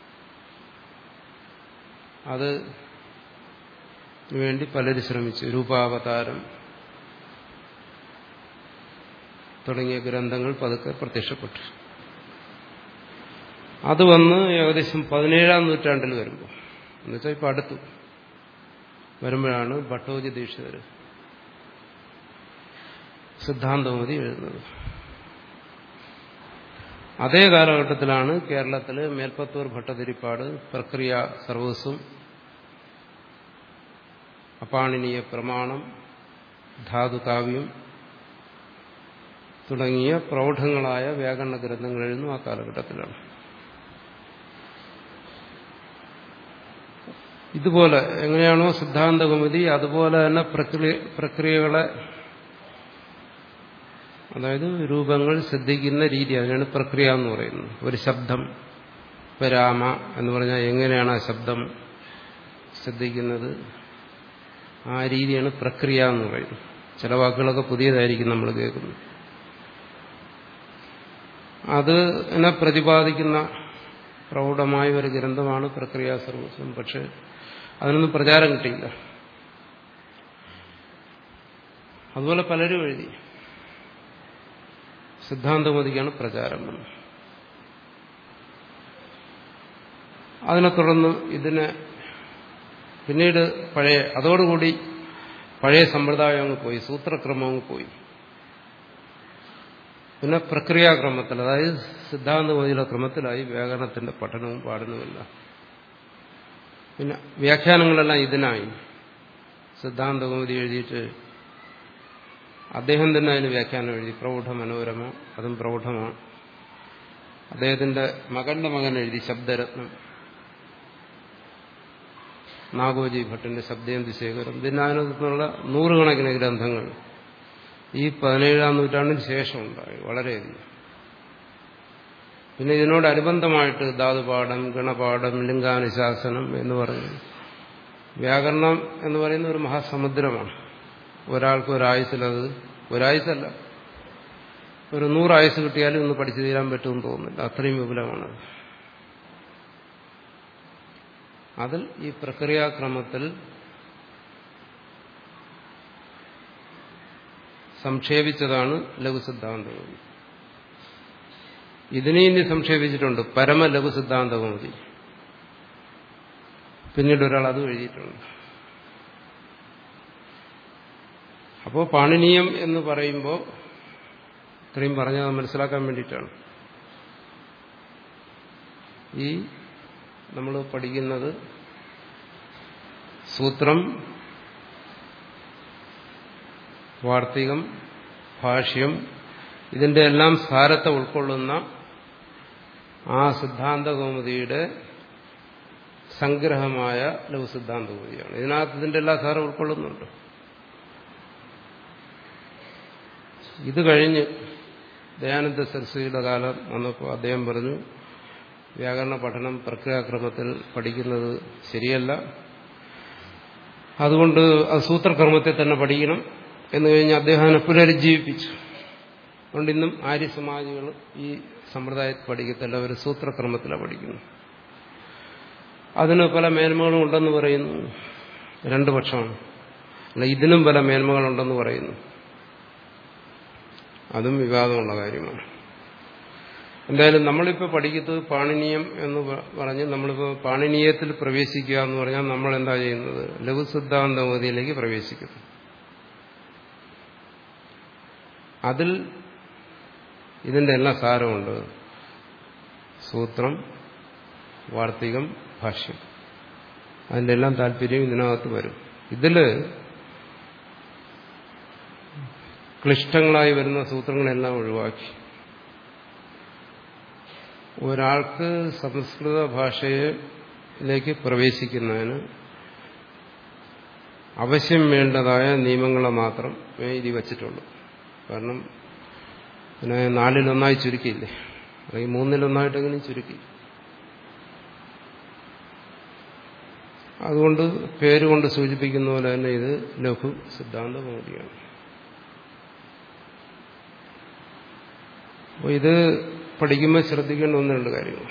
അത് വേണ്ടി പലരും ശ്രമിച്ചു രൂപാവതാരം തുടങ്ങിയ ഗ്രന്ഥങ്ങൾ പതുക്കെ പ്രത്യക്ഷപ്പെട്ടു അത് വന്ന് ഏകദേശം പതിനേഴാം നൂറ്റാണ്ടിൽ വരുമ്പോൾ എന്നുവെച്ചാൽ ഇപ്പം അടുത്തു വരുമ്പോഴാണ് ഭട്ടോജി ദീക്ഷിതർ സിദ്ധാന്തമതി എഴുതുന്നത് അതേ കാലഘട്ടത്തിലാണ് കേരളത്തിൽ മേൽപ്പത്തൂർ ഭട്ടതിരിപ്പാട് പ്രക്രിയ സർവസ്വം അപാണിനീയ പ്രമാണം ധാതുകാവ്യം തുടങ്ങിയ പ്രൗഢങ്ങളായ വ്യാകരണ ഗ്രന്ഥങ്ങൾ എഴുതുന്നു ആ കാലഘട്ടത്തിലാണ് ഇതുപോലെ എങ്ങനെയാണോ സിദ്ധാന്ത കൗമുദി അതുപോലെ തന്നെ പ്രക്രിയ പ്രക്രിയകളെ അതായത് രൂപങ്ങൾ ശ്രദ്ധിക്കുന്ന രീതി അതിനാണ് പ്രക്രിയ എന്ന് പറയുന്നത് ഒരു ശബ്ദം പരാമ എന്ന് പറഞ്ഞാൽ എങ്ങനെയാണ് ആ ശബ്ദം ശ്രദ്ധിക്കുന്നത് ആ രീതിയാണ് പ്രക്രിയ എന്ന് പറയുന്നത് ചില വാക്കുകളൊക്കെ പുതിയതായിരിക്കും നമ്മൾ കേൾക്കുന്നത് അത് എന്നെ പ്രതിപാദിക്കുന്ന പ്രൗഢമായ ഒരു ഗ്രന്ഥമാണ് പ്രക്രിയാ സർവസ്വം പക്ഷെ അതിനൊന്നും പ്രചാരം കിട്ടിയില്ല അതുപോലെ പലരും എഴുതി സിദ്ധാന്തമതിക്കാണ് പ്രചാരം വന്നത് അതിനെ തുടർന്ന് ഇതിനെ പിന്നീട് പഴയ അതോടുകൂടി പഴയ സമ്പ്രദായം അങ്ങ് പോയി സൂത്രക്രമം അങ്ങ് പോയി പിന്നെ പ്രക്രിയാക്രമത്തിൽ അതായത് സിദ്ധാന്തമതിയുടെ ക്രമത്തിലായി വ്യാകരണത്തിന്റെ പഠനവും പാഠനവുമില്ല പിന്നെ വ്യാഖ്യാനങ്ങളെല്ലാം ഇതിനായി സിദ്ധാന്തകൗമുദി എഴുതിയിട്ട് അദ്ദേഹം തന്നെ അതിന് വ്യാഖ്യാനം എഴുതി പ്രൗഢ മനോരമ അതും പ്രൗഢമാണ് അദ്ദേഹത്തിന്റെ മകന്റെ മകൻ എഴുതി ശബ്ദരത്നം നാഗോജി ഭട്ടിന്റെ ശബ്ദേന്തി ശേഖരം പിന്നെ അതിനകത്തുനിന്നുള്ള നൂറുകണക്കിന് ഗ്രന്ഥങ്ങൾ ഈ പതിനേഴാം നൂറ്റാണ്ടിന് ശേഷം ഉണ്ടായി വളരെയധികം പിന്നെ ഇതിനോടനുബന്ധമായിട്ട് ധാതുപാഠം ഗണപാഠം ലിംഗാനുശാസനം എന്ന് പറഞ്ഞു വ്യാകരണം എന്ന് പറയുന്ന ഒരു മഹാസമുദ്രമാണ് ഒരാൾക്ക് ഒരായുസിലത് ഒരായുസല്ല ഒരു നൂറായുസ് കിട്ടിയാലും ഇന്ന് പഠിച്ചു തീരാൻ പറ്റുമെന്ന് തോന്നുന്നില്ല അത്രയും വിപുലമാണത് അതിൽ ഈ പ്രക്രിയാക്രമത്തിൽ സംക്ഷേപിച്ചതാണ് ലഘുസിദ്ധാന്തകൗമുദി ഇതിനെ ഇനി സംക്ഷേപിച്ചിട്ടുണ്ട് പരമ ലഘുസിദ്ധാന്തകൗമുദി പിന്നീട് ഒരാൾ അതും എഴുതിയിട്ടുണ്ട് അപ്പോൾ പാണിനീയം എന്ന് പറയുമ്പോൾ ഇത്രയും പറഞ്ഞത് മനസ്സിലാക്കാൻ വേണ്ടിയിട്ടാണ് ഈ നമ്മൾ പഠിക്കുന്നത് സൂത്രം വാർത്തികം ഭാഷ്യം ഇതിന്റെ എല്ലാം സാരത്തെ ഉൾക്കൊള്ളുന്ന ആ സിദ്ധാന്ത കൗമുദിയുടെ സംഗ്രഹമായ ലഘുസിദ്ധാന്ത കൗമുദിയാണ് ഇതിനകത്ത് ഇതിന്റെ എല്ലാ സാരം ഉൾക്കൊള്ളുന്നുണ്ട് ഇത് കഴിഞ്ഞ് ദയാനന്ദ സരസ്വതിയുടെ കാലം വന്നപ്പോൾ അദ്ദേഹം പറഞ്ഞു വ്യാകരണ പഠനം പ്രക്രിയാക്രമത്തിൽ പഠിക്കുന്നത് ശരിയല്ല അതുകൊണ്ട് അത് സൂത്രക്രമത്തെ തന്നെ പഠിക്കണം എന്ന് കഴിഞ്ഞ് അദ്ദേഹം അതിനെ പുനരുജ്ജീവിപ്പിച്ചു അതുകൊണ്ട് ഇന്നും ആര്യ സമാജികൾ ഈ സമ്പ്രദായത്തിൽ പഠിക്കത്തില്ല അവർ സൂത്രക്രമത്തിലാണ് പഠിക്കുന്നു അതിന് പല മേന്മകളും ഉണ്ടെന്ന് പറയുന്നു രണ്ടു പക്ഷമാണ് അല്ല ഇതിനും പല മേന്മകളുണ്ടെന്ന് പറയുന്നു അതും വിവാദമുള്ള കാര്യമാണ് എന്തായാലും നമ്മളിപ്പോൾ പഠിക്കുന്നത് പാണിനീയം എന്ന് പറഞ്ഞ് നമ്മളിപ്പോൾ പാണിനീയത്തിൽ പ്രവേശിക്കുക എന്ന് പറഞ്ഞാൽ നമ്മൾ എന്താ ചെയ്യുന്നത് ലഘുസിദ്ധാന്തമതിയിലേക്ക് പ്രവേശിക്കുന്നു അതിൽ ഇതിന്റെ എല്ലാ സാരമുണ്ട് സൂത്രം വാർത്തികം ഭാഷ്യം അതിന്റെ എല്ലാം താല്പര്യം ഇതിനകത്ത് വരും ഇതില് ക്ലിഷ്ടങ്ങളായി വരുന്ന സൂത്രങ്ങളെല്ലാം ഒഴിവാക്കി ഒരാൾക്ക് സംസ്കൃത ഭാഷയിലേക്ക് പ്രവേശിക്കുന്നതിന് അവശ്യം വേണ്ടതായ നിയമങ്ങളെ മാത്രം ഇത് വച്ചിട്ടുള്ളൂ കാരണം പിന്നെ നാലിലൊന്നായി ചുരുക്കിയില്ലേ അല്ലെങ്കിൽ മൂന്നിലൊന്നായിട്ടെങ്കിലും ചുരുക്കി അതുകൊണ്ട് പേരുകൊണ്ട് സൂചിപ്പിക്കുന്ന പോലെ തന്നെ ഇത് ലഘു സിദ്ധാന്ത മോദിയാണ് അപ്പോൾ ഇത് പഠിക്കുമ്പോൾ ശ്രദ്ധിക്കേണ്ട ഒന്ന് രണ്ട് കാര്യങ്ങൾ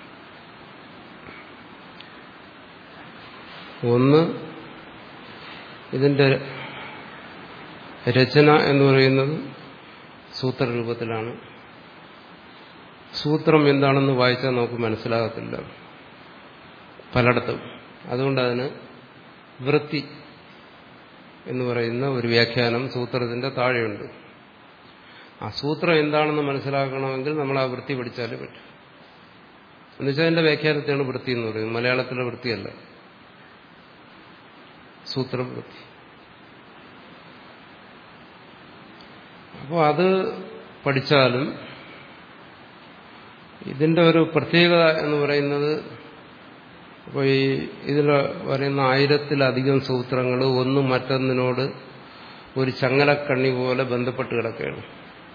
ഒന്ന് ഇതിന്റെ രചന എന്ന് പറയുന്നത് സൂത്രരൂപത്തിലാണ് സൂത്രം എന്താണെന്ന് വായിച്ചാൽ നമുക്ക് മനസ്സിലാകത്തില്ല പലയിടത്തും അതുകൊണ്ട് അതിന് വൃത്തി എന്ന് പറയുന്ന ഒരു വ്യാഖ്യാനം സൂത്രത്തിന്റെ താഴെയുണ്ട് ആ സൂത്രം എന്താണെന്ന് മനസ്സിലാക്കണമെങ്കിൽ നമ്മൾ ആ വൃത്തി പഠിച്ചാലേ പറ്റും എന്നുവെച്ചാൽ അതിന്റെ വ്യാഖ്യാനത്തെയാണ് വൃത്തി എന്ന് പറയുന്നത് മലയാളത്തിലെ വൃത്തിയല്ല സൂത്രവൃത്തി അപ്പോൾ അത് പഠിച്ചാലും ഇതിന്റെ ഒരു പ്രത്യേകത എന്ന് പറയുന്നത് അപ്പോൾ ഈ ഇതിൽ പറയുന്ന ആയിരത്തിലധികം സൂത്രങ്ങൾ ഒന്നും മറ്റൊന്നിനോട് ഒരു ചങ്ങലക്കണ്ണി പോലെ ബന്ധപ്പെട്ട് കിടക്കുകയാണ്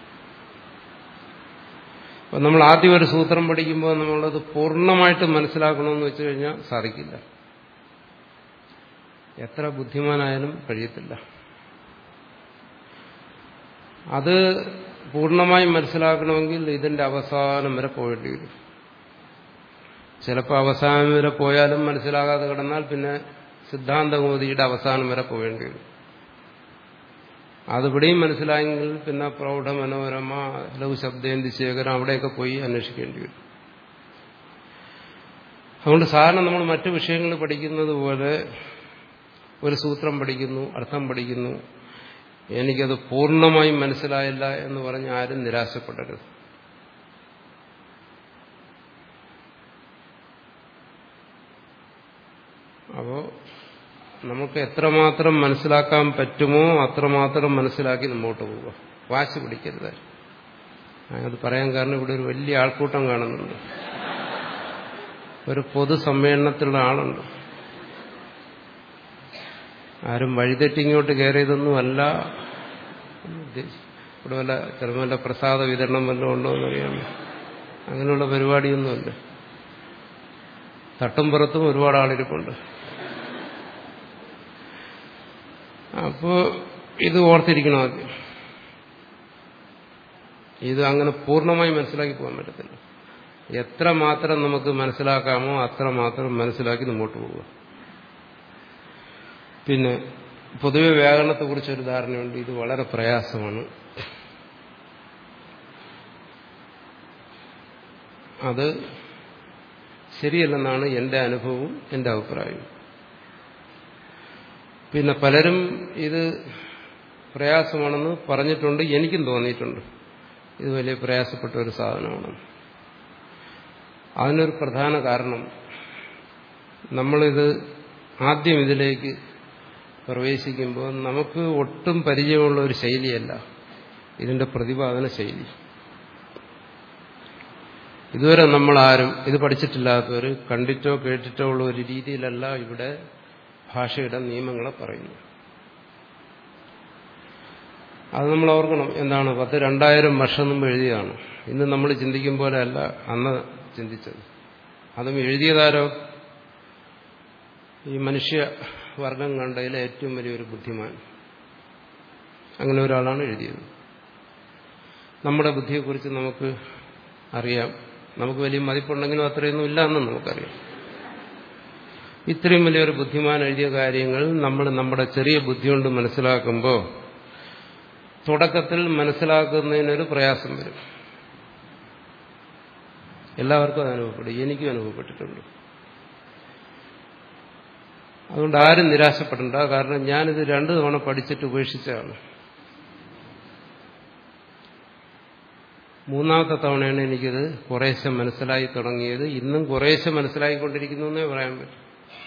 അപ്പം നമ്മൾ ആദ്യം ഒരു സൂത്രം പഠിക്കുമ്പോൾ നമ്മളത് പൂർണ്ണമായിട്ട് മനസ്സിലാക്കണമെന്ന് വെച്ച് കഴിഞ്ഞാൽ സാധിക്കില്ല എത്ര ബുദ്ധിമാനായാലും കഴിയത്തില്ല അത് പൂർണ്ണമായും മനസ്സിലാക്കണമെങ്കിൽ ഇതിന്റെ അവസാനം വരെ പോകേണ്ടി വരും ചിലപ്പോൾ അവസാനം വരെ പോയാലും മനസ്സിലാകാതെ കിടന്നാൽ പിന്നെ സിദ്ധാന്തകോതിയുടെ അവസാനം വരെ പോകേണ്ടി വരും അതിവിടെയും മനസ്സിലായെങ്കിൽ പിന്നെ പ്രൗഢ മനോരമ ലഘുശബ്ദേന്തി ശേഖരം അവിടെയൊക്കെ പോയി അന്വേഷിക്കേണ്ടി വരും അതുകൊണ്ട് സാധാരണ നമ്മൾ മറ്റു വിഷയങ്ങൾ പഠിക്കുന്നത് പോലെ ഒരു സൂത്രം പഠിക്കുന്നു അർത്ഥം പഠിക്കുന്നു എനിക്കത് പൂർണ്ണമായും മനസ്സിലായില്ല എന്ന് പറഞ്ഞ് ആരും നിരാശപ്പെടരുത് അപ്പോൾ നമുക്ക് എത്രമാത്രം മനസ്സിലാക്കാൻ പറ്റുമോ അത്രമാത്രം മനസ്സിലാക്കി മുമ്പോട്ട് പോവുക വാശി പിടിക്കരുത് അത് പറയാൻ കാരണം ഇവിടെ ഒരു വലിയ ആൾക്കൂട്ടം കാണുന്നുണ്ട് ഒരു പൊതുസമ്മേളനത്തിലുള്ള ആളുണ്ട് ആരും വഴിതെറ്റിങ്ങോട്ട് കയറിയതൊന്നുമല്ല ഇവിടെ വല്ല ചിലപ്പോൾ വല്ല പ്രസാദ വിതരണം വല്ലതും ഉണ്ടോ എന്നറിയാം അങ്ങനെയുള്ള പരിപാടിയൊന്നുമില്ല തട്ടും പുറത്തും ഒരുപാട് ആളിരിപ്പുണ്ട് അപ്പോ ഇത് ഓർത്തിരിക്കണം ആദ്യം ഇത് അങ്ങനെ പൂർണ്ണമായി മനസ്സിലാക്കി പോകാൻ പറ്റത്തില്ല എത്ര മാത്രം നമുക്ക് മനസ്സിലാക്കാമോ അത്ര മാത്രം മനസ്സിലാക്കി മുമ്പോട്ട് പോവുക പിന്നെ പൊതുവെ വ്യാകരണത്തെക്കുറിച്ച് ഒരു ധാരണയുണ്ട് ഇത് വളരെ പ്രയാസമാണ് അത് ശരിയല്ലെന്നാണ് എന്റെ അനുഭവവും എന്റെ അഭിപ്രായവും പിന്നെ പലരും ഇത് പ്രയാസമാണെന്ന് പറഞ്ഞിട്ടുണ്ട് എനിക്കും തോന്നിയിട്ടുണ്ട് ഇത് വലിയ പ്രയാസപ്പെട്ട ഒരു സാധനമാണ് അതിനൊരു പ്രധാന കാരണം നമ്മളിത് ആദ്യം ഇതിലേക്ക് പ്രവേശിക്കുമ്പോൾ നമുക്ക് ഒട്ടും പരിചയമുള്ള ഒരു ശൈലിയല്ല ഇതിന്റെ പ്രതിപാദന ശൈലി ഇതുവരെ നമ്മൾ ആരും ഇത് പഠിച്ചിട്ടില്ലാത്തവർ കണ്ടിട്ടോ കേട്ടിട്ടോ ഉള്ള ഒരു രീതിയിലല്ല ഇവിടെ ഭാഷയുടെ നിയമങ്ങളെ പറയുന്നു അത് നമ്മൾ ഓർക്കണം എന്താണ് പത്ത് രണ്ടായിരം വർഷം മുമ്പ് എഴുതിയതാണ് ഇന്ന് നമ്മൾ ചിന്തിക്കും പോലെ അല്ല അന്ന് ചിന്തിച്ചത് അതും എഴുതിയതാരോ ഈ മനുഷ്യ വർഗം കണ്ടതിലെ ഏറ്റവും വലിയൊരു ബുദ്ധിമാൻ അങ്ങനെ ഒരാളാണ് എഴുതിയത് നമ്മുടെ ബുദ്ധിയെക്കുറിച്ച് നമുക്ക് അറിയാം നമുക്ക് വലിയ മതിപ്പുണ്ടെങ്കിലും അത്രയൊന്നും ഇല്ല എന്നും നമുക്കറിയാം ഇത്രയും വലിയൊരു ബുദ്ധിമാൻ എഴുതിയ കാര്യങ്ങൾ നമ്മൾ നമ്മുടെ ചെറിയ ബുദ്ധി കൊണ്ട് മനസ്സിലാക്കുമ്പോൾ തുടക്കത്തിൽ മനസ്സിലാക്കുന്നതിനൊരു പ്രയാസം വരും എല്ലാവർക്കും അത് അനുഭവപ്പെടും എനിക്കും അനുഭവപ്പെട്ടിട്ടുണ്ട് അതുകൊണ്ട് ആരും നിരാശപ്പെടണ്ട കാരണം ഞാനിത് രണ്ടു തവണ പഠിച്ചിട്ട് ഉപേക്ഷിച്ചതാണ് മൂന്നാമത്തെ തവണയാണ് എനിക്കിത് കുറേശ്ശെ മനസ്സിലായി തുടങ്ങിയത് ഇന്നും കുറേശ്ശെ മനസ്സിലായിക്കൊണ്ടിരിക്കുന്നു എന്നേ പറയാൻ പറ്റും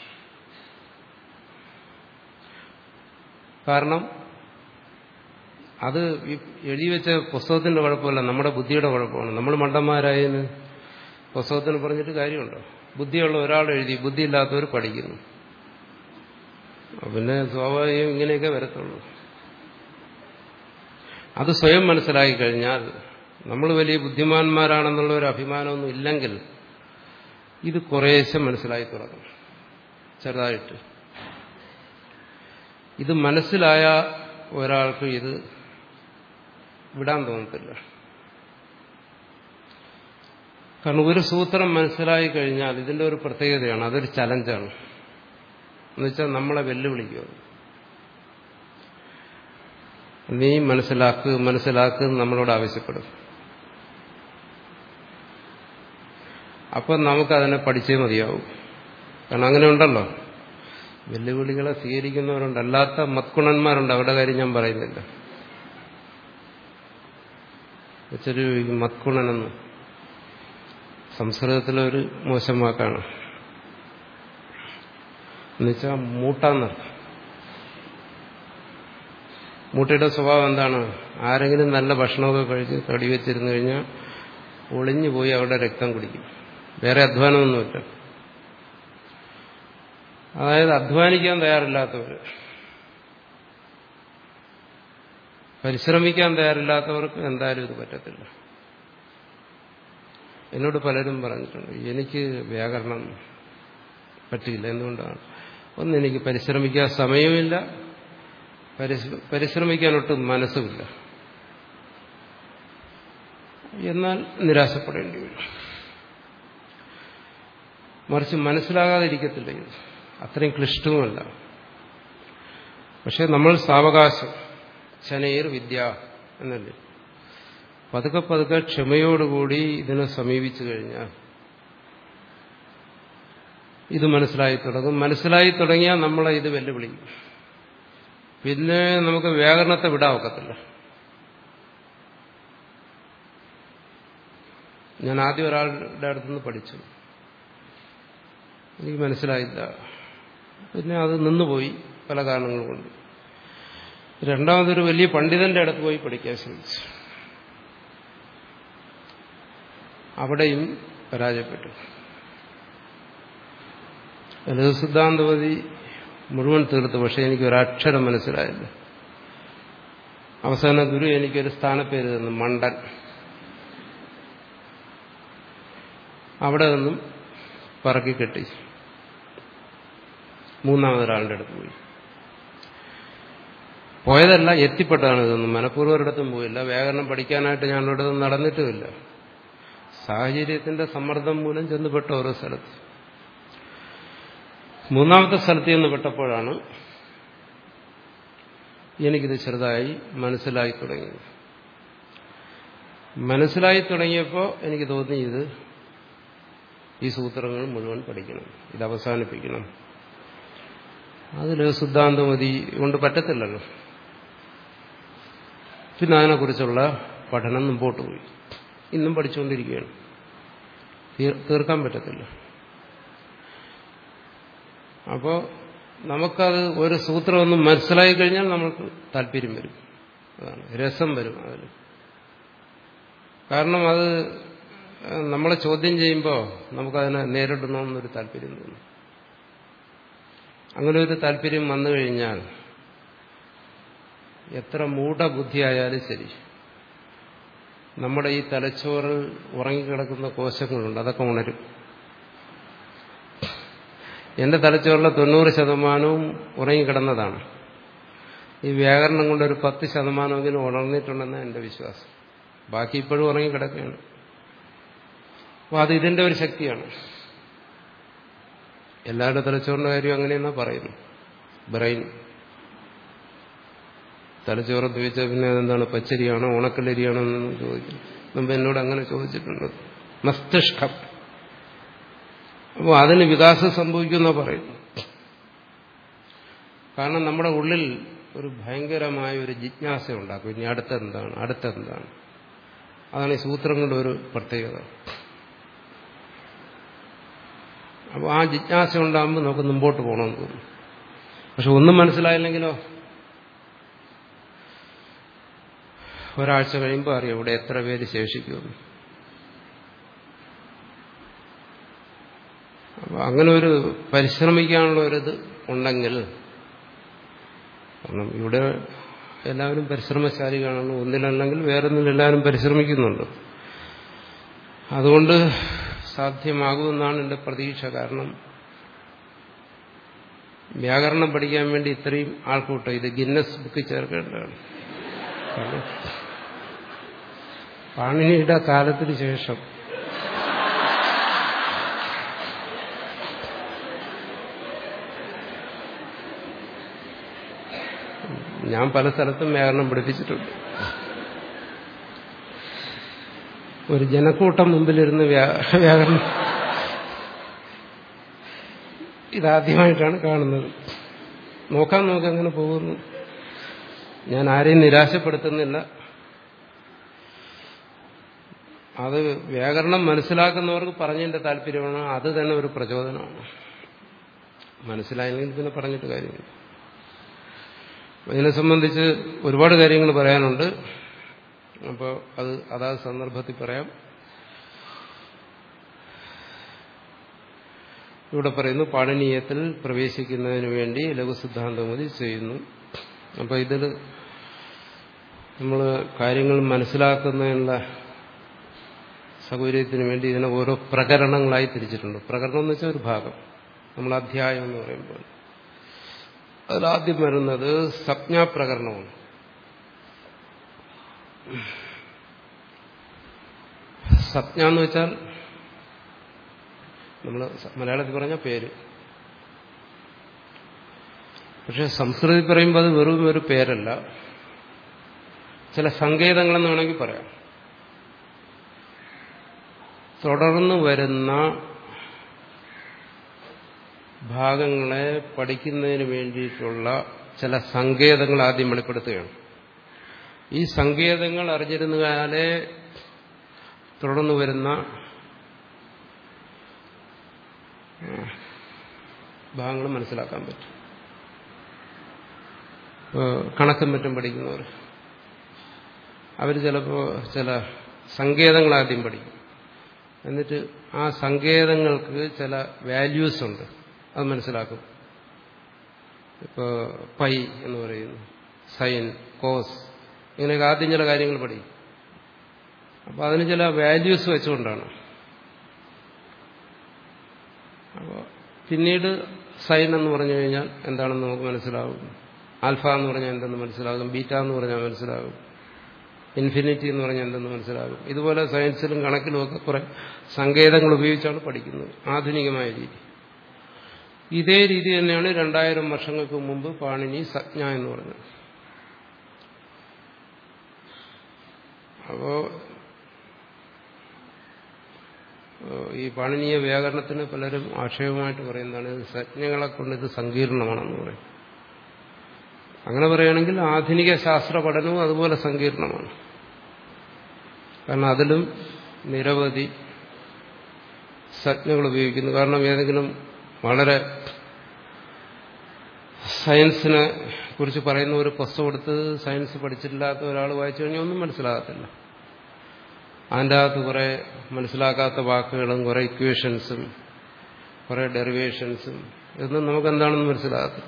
കാരണം അത് ഈ എഴുതി വെച്ച പുസ്തകത്തിന്റെ കുഴപ്പമല്ല നമ്മുടെ ബുദ്ധിയുടെ കുഴപ്പമാണ് നമ്മൾ മണ്ടന്മാരായെന്ന് പുസ്തകത്തിന് പറഞ്ഞിട്ട് കാര്യമുണ്ടോ ബുദ്ധിയുള്ള ഒരാൾ എഴുതി ബുദ്ധിയില്ലാത്തവർ പഠിക്കുന്നു പിന്നെ സ്വാഭാവികം ഇങ്ങനെയൊക്കെ വരത്തുള്ളൂ അത് സ്വയം മനസ്സിലാക്കി കഴിഞ്ഞാൽ നമ്മൾ വലിയ ബുദ്ധിമാന്മാരാണെന്നുള്ള ഒരു അഭിമാനമൊന്നും ഇല്ലെങ്കിൽ ഇത് കുറേശ്ശെ മനസ്സിലായി തുടങ്ങും ചെറുതായിട്ട് ഇത് മനസ്സിലായ ഒരാൾക്ക് ഇത് വിടാൻ തോന്നത്തില്ല കാരണം ഒരു സൂത്രം മനസ്സിലായി കഴിഞ്ഞാൽ ഇതിന്റെ ഒരു പ്രത്യേകതയാണ് അതൊരു ചലഞ്ചാണ് എന്നുവെച്ചാൽ നമ്മളെ വെല്ലുവിളിക്കുക നീ മനസ്സിലാക്ക് മനസ്സിലാക്ക് നമ്മളോട് ആവശ്യപ്പെടും അപ്പം നമുക്കതിനെ പഠിച്ചേ മതിയാവും കാരണം അങ്ങനെ ഉണ്ടല്ലോ വെല്ലുവിളികളെ സ്വീകരിക്കുന്നവരുണ്ട് അല്ലാത്ത മത്കുണന്മാരുണ്ട് അവരുടെ കാര്യം ഞാൻ പറയുന്നില്ല വെച്ചൊരു മത്കുണനെന്ന് സംസ്കൃതത്തിലൊരു മോശം വാക്കാണ് എന്നുവെച്ചാൽ മൂട്ടാന്നർത്ഥം മൂട്ടയുടെ സ്വഭാവം എന്താണ് ആരെങ്കിലും നല്ല ഭക്ഷണമൊക്കെ കഴിച്ച് തടി വെച്ചിരുന്നു കഴിഞ്ഞാൽ ഒളിഞ്ഞു പോയി അവിടെ രക്തം കുടിക്കും വേറെ അധ്വാനമൊന്നുമില്ല അതായത് അധ്വാനിക്കാൻ തയ്യാറില്ലാത്തവർ പരിശ്രമിക്കാൻ തയ്യാറില്ലാത്തവർക്ക് എന്തായാലും ഇത് പറ്റത്തില്ല എന്നോട് പലരും പറഞ്ഞിട്ടുണ്ട് എനിക്ക് വ്യാകരണം പറ്റില്ല എന്തുകൊണ്ടാണ് ഒന്ന് എനിക്ക് പരിശ്രമിക്കാൻ സമയമില്ല പരിശ്രമിക്കാനൊട്ടും മനസ്സുമില്ല എന്നാൽ നിരാശപ്പെടേണ്ടി വരും മറിച്ച് മനസ്സിലാകാതിരിക്കത്തില്ല ഇത് അത്രയും ക്ലിഷ്ടവുമല്ല പക്ഷെ നമ്മൾ സാവകാശം ശനൈർ വിദ്യ എന്നല്ലേ പതുക്കെ പതുക്കെ ക്ഷമയോടുകൂടി ഇതിനെ സമീപിച്ചു കഴിഞ്ഞാൽ ഇത് മനസ്സിലായി തുടങ്ങും മനസ്സിലായി തുടങ്ങിയാൽ നമ്മളെ ഇത് വെല്ലുവിളിക്കും പിന്നെ നമുക്ക് വ്യാകരണത്തെ വിടാൻ ഒക്കത്തില്ല ഞാൻ ആദ്യം ഒരാളുടെ അടുത്തുനിന്ന് പഠിച്ചു എനിക്ക് മനസ്സിലായില്ല പിന്നെ അത് നിന്നുപോയി പല കാരണങ്ങൾ കൊണ്ട് രണ്ടാമതൊരു വലിയ പണ്ഡിതന്റെ അടുത്ത് പോയി പഠിക്കാൻ ശ്രമിച്ചു അവിടെയും പരാജയപ്പെട്ടു ലളിത സിദ്ധാന്തപതി മുഴുവൻ തീർത്തു പക്ഷെ എനിക്ക് ഒരക്ഷരം മനസ്സിലായില്ല അവസാന ഗുരു എനിക്കൊരു സ്ഥാനപ്പേര് തന്നു മണ്ടൻ അവിടെ നിന്നും പറക്കി കെട്ടി മൂന്നാമതൊരാളുടെ അടുത്ത് പോയി പോയതല്ല എത്തിപ്പെട്ടതാണ് ഇതൊന്നും മനഃപൂർവ്വം ഒരിടത്തും പോയില്ല വ്യാകരണം പഠിക്കാനായിട്ട് ഞാൻ ഒരിടത്തും നടന്നിട്ടുമില്ല സാഹചര്യത്തിന്റെ സമ്മർദ്ദം മൂലം ചെന്നുപെട്ട ഓരോ സ്ഥലത്ത് മൂന്നാമത്തെ സ്ഥലത്ത് ചെന്ന് പെട്ടപ്പോഴാണ് എനിക്കിത് ചെറുതായി മനസ്സിലായി തുടങ്ങിയത് മനസ്സിലായി തുടങ്ങിയപ്പോൾ എനിക്ക് തോന്നി ഇത് ഈ സൂത്രങ്ങൾ മുഴുവൻ പഠിക്കണം ഇത് അവസാനിപ്പിക്കണം അതിൽ സിദ്ധാന്തമതി കൊണ്ട് പറ്റത്തില്ലല്ലോ പിന്നെ അതിനെക്കുറിച്ചുള്ള പഠനം മുമ്പോട്ട് പോയി ഇന്നും പഠിച്ചുകൊണ്ടിരിക്കുകയാണ് തീർക്കാൻ പറ്റത്തില്ല അപ്പോൾ നമുക്കത് ഒരു സൂത്രമൊന്നും മനസ്സിലായി കഴിഞ്ഞാൽ നമുക്ക് താല്പര്യം വരും അതാണ് രസം വരും അതിൽ കാരണം അത് നമ്മളെ ചോദ്യം ചെയ്യുമ്പോൾ നമുക്കതിനെ നേരിടണമെന്നൊരു താല്പര്യം തോന്നും അങ്ങനെ ഒരു താല്പര്യം വന്നു കഴിഞ്ഞാൽ എത്ര മൂഢബുദ്ധിയായാലും ശരി നമ്മുടെ ഈ തലച്ചോറിൽ ഉറങ്ങിക്കിടക്കുന്ന കോശങ്ങളുണ്ട് അതൊക്കെ ഉണരും എന്റെ തലച്ചോറിലെ തൊണ്ണൂറ് ശതമാനവും ഉറങ്ങിക്കിടന്നതാണ് ഈ വ്യാകരണം കൊണ്ട് ഒരു പത്ത് ശതമാനമെങ്കിലും ഉണർന്നിട്ടുണ്ടെന്ന് എന്റെ വിശ്വാസം ബാക്കി ഇപ്പോഴും ഉറങ്ങിക്കിടക്കുകയാണ് അപ്പോൾ അത് ഇതിന്റെ ഒരു ശക്തിയാണ് എല്ലാവരുടെ തലച്ചോറിന്റെ കാര്യം അങ്ങനെയെന്നാ പറയുന്നു ബ്രെയിൻ തലച്ചോറ് ഉപയോഗിച്ചാൽ പിന്നെ അതെന്താണ് പച്ചരിയാണോ ഉണക്കലരിയാണോ എന്നൊന്നും ചോദിക്കും മുമ്പ് എന്നോട് അങ്ങനെ ചോദിച്ചിട്ടുണ്ട് മസ്തിഷ്കം അപ്പോൾ അതിന് വികാസം സംഭവിക്കുമെന്നാ പറയുന്നു കാരണം നമ്മുടെ ഉള്ളിൽ ഒരു ഭയങ്കരമായ ഒരു ജിജ്ഞാസ ഉണ്ടാക്കും ഇനി അടുത്തെന്താണ് അടുത്തെന്താണ് അതാണ് ഈ സൂത്രങ്ങളുടെ ഒരു പ്രത്യേകത അപ്പോൾ ആ ജിജ്ഞാസ ഉണ്ടാകുമ്പോൾ നമുക്ക് മുമ്പോട്ട് പോകണമെന്ന് തോന്നും പക്ഷെ ഒന്നും മനസ്സിലായില്ലെങ്കിലോ ഒരാഴ്ച കഴിയുമ്പോൾ അറിയാം ഇവിടെ എത്ര പേര് ശേഷിക്കുമെന്ന് അപ്പോൾ അങ്ങനെ ഒരു പരിശ്രമിക്കാനുള്ള ഒരിത് ഉണ്ടെങ്കിൽ കാരണം ഇവിടെ എല്ലാവരും പരിശ്രമശാലികളാണ് ഒന്നിലല്ലെങ്കിൽ വേറൊന്നിൽ എല്ലാവരും പരിശ്രമിക്കുന്നുണ്ട് അതുകൊണ്ട് സാധ്യമാകുമെന്നാണ് എൻ്റെ പ്രതീക്ഷ കാരണം വ്യാകരണം പഠിക്കാൻ വേണ്ടി ഇത്രയും ആൾക്കൂട്ടം ഇത് ഗിന്നസ് ബുക്കിൽ ചേർക്കേണ്ടതാണ് കാരണം പാണിനിയുടെ കാലത്തിന് ശേഷം ഞാൻ പല സ്ഥലത്തും വ്യാകരണം പഠിപ്പിച്ചിട്ടുണ്ട് ഒരു ജനക്കൂട്ടം മുമ്പിലിരുന്ന് വ്യാകരണം ഇതാദ്യമായിട്ടാണ് കാണുന്നത് നോക്കാൻ നോക്കി അങ്ങനെ പോകുന്നു ഞാൻ ആരെയും നിരാശപ്പെടുത്തുന്നില്ല അത് വ്യാകരണം മനസ്സിലാക്കുന്നവർക്ക് പറഞ്ഞതിന്റെ താല്പര്യമാണ് അത് തന്നെ ഒരു പ്രചോദനമാണ് മനസ്സിലായില്ലെങ്കിൽ പിന്നെ പറഞ്ഞിട്ട് കാര്യമില്ല ഇതിനെ സംബന്ധിച്ച് ഒരുപാട് കാര്യങ്ങൾ പറയാനുണ്ട് അപ്പോൾ അത് അതാത് സന്ദർഭത്തിൽ പറയാം ഇവിടെ പറയുന്നു പാഠനീയത്തിൽ പ്രവേശിക്കുന്നതിന് വേണ്ടി ലഘുസിദ്ധാന്തമതി ചെയ്യുന്നു അപ്പോൾ ഇതിൽ നമ്മൾ കാര്യങ്ങൾ മനസ്സിലാക്കുന്നതിനുള്ള സൗകര്യത്തിന് വേണ്ടി ഇതിനെ ഓരോ പ്രകരണങ്ങളായി തിരിച്ചിട്ടുണ്ട് പ്രകരണം എന്ന് വെച്ചാൽ ഒരു ഭാഗം നമ്മൾ അധ്യായം എന്ന് പറയുമ്പോൾ അതിലാദ്യം വരുന്നത് സംജ്ഞാപ്രകരണമാണ് സംജ്ഞ എന്ന് വെച്ചാൽ നമ്മൾ മലയാളത്തിൽ പറഞ്ഞ പേര് പക്ഷെ സംസ്കൃതത്തിൽ പറയുമ്പോൾ അത് വെറും ഒരു പേരല്ല ചില സങ്കേതങ്ങളെന്ന് വേണമെങ്കിൽ പറയാം തുടർന്ന് വരുന്ന ഭാഗങ്ങളെ പഠിക്കുന്നതിന് വേണ്ടിയിട്ടുള്ള ചില സങ്കേതങ്ങൾ ആദ്യം വെളിപ്പെടുത്തുകയാണ് ഈ സങ്കേതങ്ങൾ അറിഞ്ഞിരുന്നാലേ തുടർന്ന് വരുന്ന ഭാഗങ്ങൾ മനസ്സിലാക്കാൻ പറ്റും കണക്കും മറ്റും പഠിക്കുന്നവർ അവർ ചിലപ്പോൾ ചില സങ്കേതങ്ങൾ ആദ്യം പഠിക്കും എന്നിട്ട് ആ സങ്കേതങ്ങൾക്ക് ചില വാല്യൂസ് ഉണ്ട് അത് മനസ്സിലാക്കും ഇപ്പോൾ പൈ എന്ന് പറയുന്നു സൈൻ കോസ് ഇങ്ങനെയൊക്കെ ആദ്യം ചില കാര്യങ്ങൾ പഠിക്കും അപ്പോൾ അതിന് ചില വാല്യൂസ് വെച്ചുകൊണ്ടാണ് അപ്പോൾ പിന്നീട് സൈൻ എന്ന് പറഞ്ഞു കഴിഞ്ഞാൽ എന്താണെന്ന് നമുക്ക് മനസ്സിലാവും ആൽഫ എന്ന് പറഞ്ഞാൽ എന്തെന്ന് മനസ്സിലാകും ബീറ്റ എന്ന് പറഞ്ഞാൽ മനസ്സിലാകും ഇൻഫിനിറ്റി എന്ന് പറഞ്ഞാൽ എന്തെന്ന് മനസ്സിലാകും ഇതുപോലെ സയൻസിലും കണക്കിലും ഒക്കെ കുറെ സങ്കേതങ്ങൾ ഉപയോഗിച്ചാണ് പഠിക്കുന്നത് ആധുനികമായ രീതി ഇതേ രീതി തന്നെയാണ് രണ്ടായിരം വർഷങ്ങൾക്ക് മുമ്പ് പാണിനി സജ്ഞ എന്ന് പറഞ്ഞത് അപ്പോ ഈ പാണിനീയ വ്യാകരണത്തിന് പലരും ആക്ഷേപമായിട്ട് പറയുന്നതാണ് ഇത് സജ്ഞകളെ കൊണ്ട് ഇത് സങ്കീർണമാണെന്ന് പറയും അങ്ങനെ പറയുകയാണെങ്കിൽ ആധുനിക ശാസ്ത്ര പഠനവും അതുപോലെ സങ്കീർണമാണ് കാരണം അതിലും നിരവധി സജ്ഞകൾ ഉപയോഗിക്കുന്നു കാരണം ഏതെങ്കിലും വളരെ സയൻസിനെ കുറിച്ച് പറയുന്ന ഒരു പുസ്തകം എടുത്ത് സയൻസ് പഠിച്ചിട്ടില്ലാത്ത ഒരാൾ വായിച്ചു കഴിഞ്ഞാൽ ഒന്നും മനസ്സിലാകത്തില്ല അതിൻ്റെ അകത്ത് കുറെ മനസ്സിലാക്കാത്ത വാക്കുകളും കുറെ ഇക്വേഷൻസും കുറെ ഡെറിവേഷൻസും ഇതൊന്നും നമുക്ക് എന്താണെന്ന് മനസ്സിലാകത്തില്ല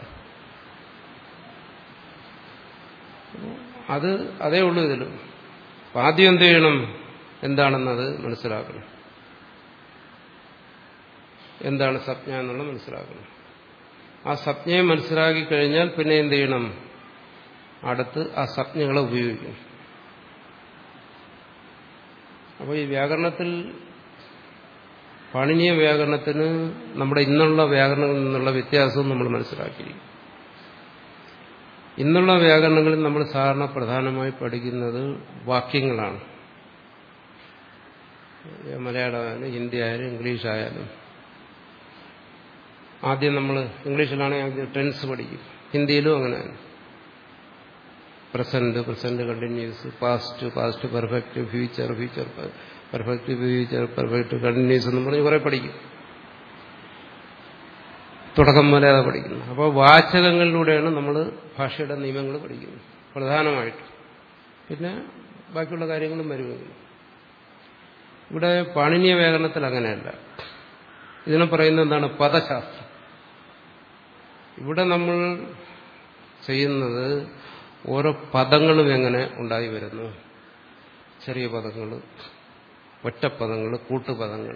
അത് അതേ ഉള്ളൂ ഇതിലും അപ്പൊ ആദ്യം എന്ത് ചെയ്യണം എന്താണെന്നത് മനസ്സിലാക്കണം എന്താണ് സപ്ഞ എന്നുള്ളത് മനസ്സിലാക്കണം ആ സപ്ഞയെ മനസ്സിലാക്കി കഴിഞ്ഞാൽ പിന്നെ എന്ത് ചെയ്യണം അടുത്ത് ആ സപ്ഞകളെ ഉപയോഗിക്കണം അപ്പോൾ ഈ വ്യാകരണത്തിൽ പാണിനീയ വ്യാകരണത്തിന് നമ്മുടെ ഇന്നുള്ള വ്യാകരണങ്ങളിൽ നിന്നുള്ള വ്യത്യാസവും നമ്മൾ മനസ്സിലാക്കിയിരിക്കും ഇന്നുള്ള വ്യാകരണങ്ങളിൽ നമ്മൾ സാധാരണ പ്രധാനമായി പഠിക്കുന്നത് വാക്യങ്ങളാണ് മലയാളമായാലും ഹിന്ദി ആയാലും ഇംഗ്ലീഷ് ആയാലും ആദ്യം നമ്മൾ ഇംഗ്ലീഷിലാണെങ്കിൽ ടെൻസ് പഠിക്കും ഹിന്ദിയിലും അങ്ങനെയാണ് present present continuous past past perfect future future perfect future perfect continuous എന്ന് പറഞ്ഞ് കുറെ പഠിക്കും തുടക്കം മുതലേ അത് പഠിക്കുന്നു അപ്പോൾ വാചകങ്ങളിലൂടെയാണ് നമ്മൾ ഭാഷയുടെ നിയമങ്ങൾ പഠിക്കുന്നത് പ്രധാനമായിട്ട് പിന്നെ ബാക്കിയുള്ള കാര്യങ്ങളും വരുമെങ്കിലും ഇവിടെ പാണിനീയ വ്യാകരണത്തിൽ അങ്ങനെയല്ല ഇതിനെ പറയുന്നത് എന്താണ് പദശാസ്ത്രം ഇവിടെ നമ്മൾ ചെയ്യുന്നത് ഓരോ പദങ്ങളും എങ്ങനെ ഉണ്ടായി വരുന്നു ചെറിയ പദങ്ങൾ ഒറ്റപ്പദങ്ങൾ കൂട്ടുപദങ്ങൾ